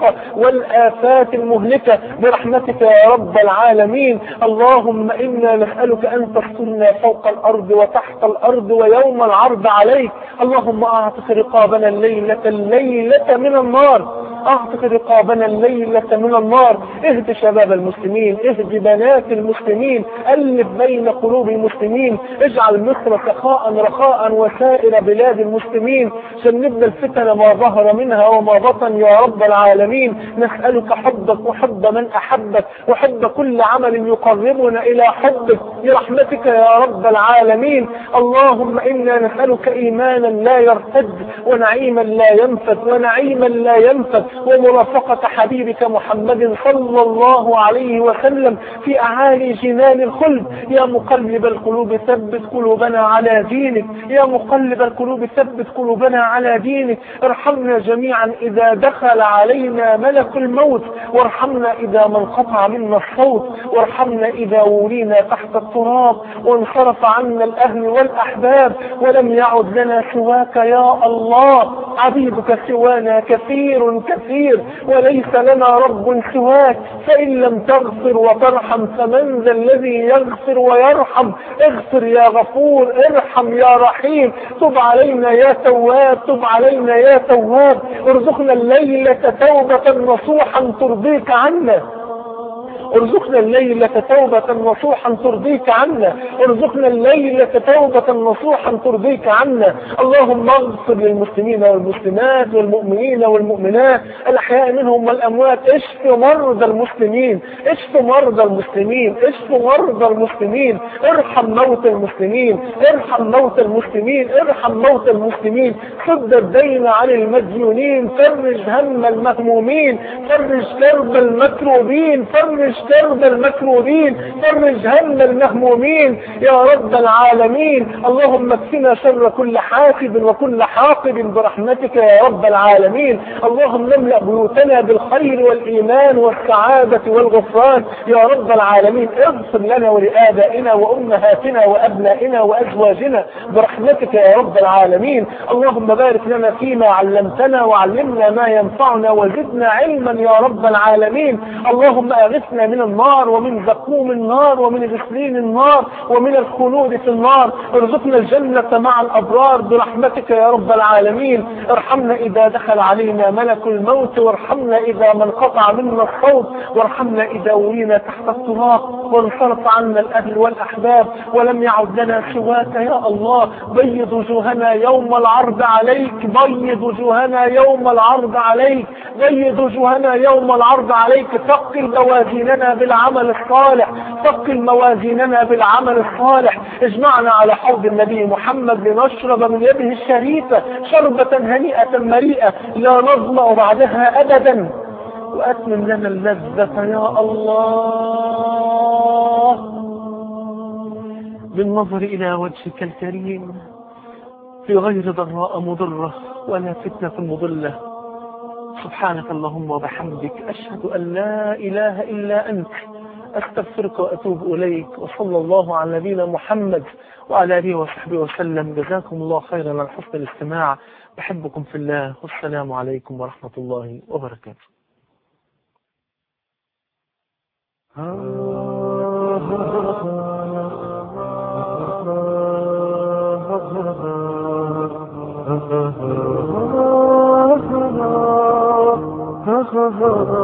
والآفات المهلكة برحمتك يا رب العالمين اللهم إنا نسألك أن تسترنا فوق الأرض وتحت الأرض ويوم العرض عليك اللهم أعتق رقابنا الليلة الليلة من النار اعتق رقابنا الليلة من النار اهد شباب المسلمين اهد بنات المسلمين الف بين قلوب المسلمين اجعل مصر سخاء رخاء وسائر بلاد المسلمين جنبنا الفتن ما ظهر منها وما بطن يا رب العالمين نسألك حبك وحب من احبك وحب كل عمل يقربنا الى حبك برحمتك يا رب العالمين اللهم انا نسألك ايمانا لا يرتد ونعيما لا ينفد ونعيما لا ينفد ومرافقة حبيبك محمد صلى الله عليه وسلم في أعالي جنان الخلد يا مقلب القلوب ثبت قلوبنا على دينك يا مقلب القلوب ثبت قلوبنا على دينك ارحمنا جميعا إذا دخل علينا ملك الموت وارحمنا إذا ما انقطع منا الصوت وارحمنا إذا ولينا تحت التراب وانصرف عنا الأهل والأحباب ولم يعد لنا سواك يا الله عبيدك سوانا كثير كثير وليس لنا رب سواك فإن لم تغفر وترحم فمن ذا الذي يغفر ويرحم اغفر يا غفور ارحم يا رحيم تب علينا يا تواب تب علينا يا تواب ارزقنا الليلة توبة نصوحا ترضيك عنا ارزقنا الليلة توبة نصوحا ترضيك عنا ارزقنا الليلة توبة نصوحا ترضيك عنا اللهم اغفر للمسلمين والمسلمات والمؤمنين والمؤمنات الأحياء منهم والأموات اشف مرضى المسلمين اشف مرضى المسلمين اشف مرضى المسلمين ارحم موت المسلمين ارحم موت المسلمين ارحم موت المسلمين سد الدين عن المديونين فرج هم المهمومين فرج كرب المكروبين فرج كرب المكروبين فرج هم المهمومين يا رب العالمين اللهم اكفنا شر كل حاسد وكل حاقد برحمتك يا رب العالمين اللهم نملأ بيوتنا بالخير والإيمان والسعادة والغفران يا رب العالمين اغفر لنا ولآبائنا وأمهاتنا وأبنائنا وأزواجنا برحمتك يا رب العالمين اللهم بارك لنا فيما علمتنا وعلمنا ما ينفعنا وزدنا علما يا رب العالمين اللهم أغثنا من النار ومن زقوم النار ومن غسلين النار ومن الخلود في النار ارزقنا الجنة مع الأبرار برحمتك يا رب العالمين ارحمنا إذا دخل علينا ملك الموت وارحمنا إذا ما انقطع منا الصوت وارحمنا إذا ولينا تحت التراب وانصرف عنا الأهل والأحباب ولم يعد لنا سواك يا الله بيض وجوهنا يوم العرض عليك بيض وجوهنا يوم العرض عليك بيض وجوهنا يوم العرض عليك ثقل موازيننا بالعمل الصالح ثقل موازيننا بالعمل الصالح اجمعنا على حوض النبي محمد لنشرب من يده الشريفة شربة هنيئة مريئة لا نظمأ بعدها أبدا وأتمم لنا اللذة يا الله بالنظر إلى وجهك الكريم في غير ضراء مضرة ولا فتنة مضلة سبحانك اللهم وبحمدك أشهد أن لا إله إلا أنت أستغفرك وأتوب إليك وصلى الله على نبينا محمد وعلى آله وصحبه وسلم جزاكم الله خيرا على حسن الاستماع بحبكم في الله والسلام عليكم ورحمة الله وبركاته ha ha ha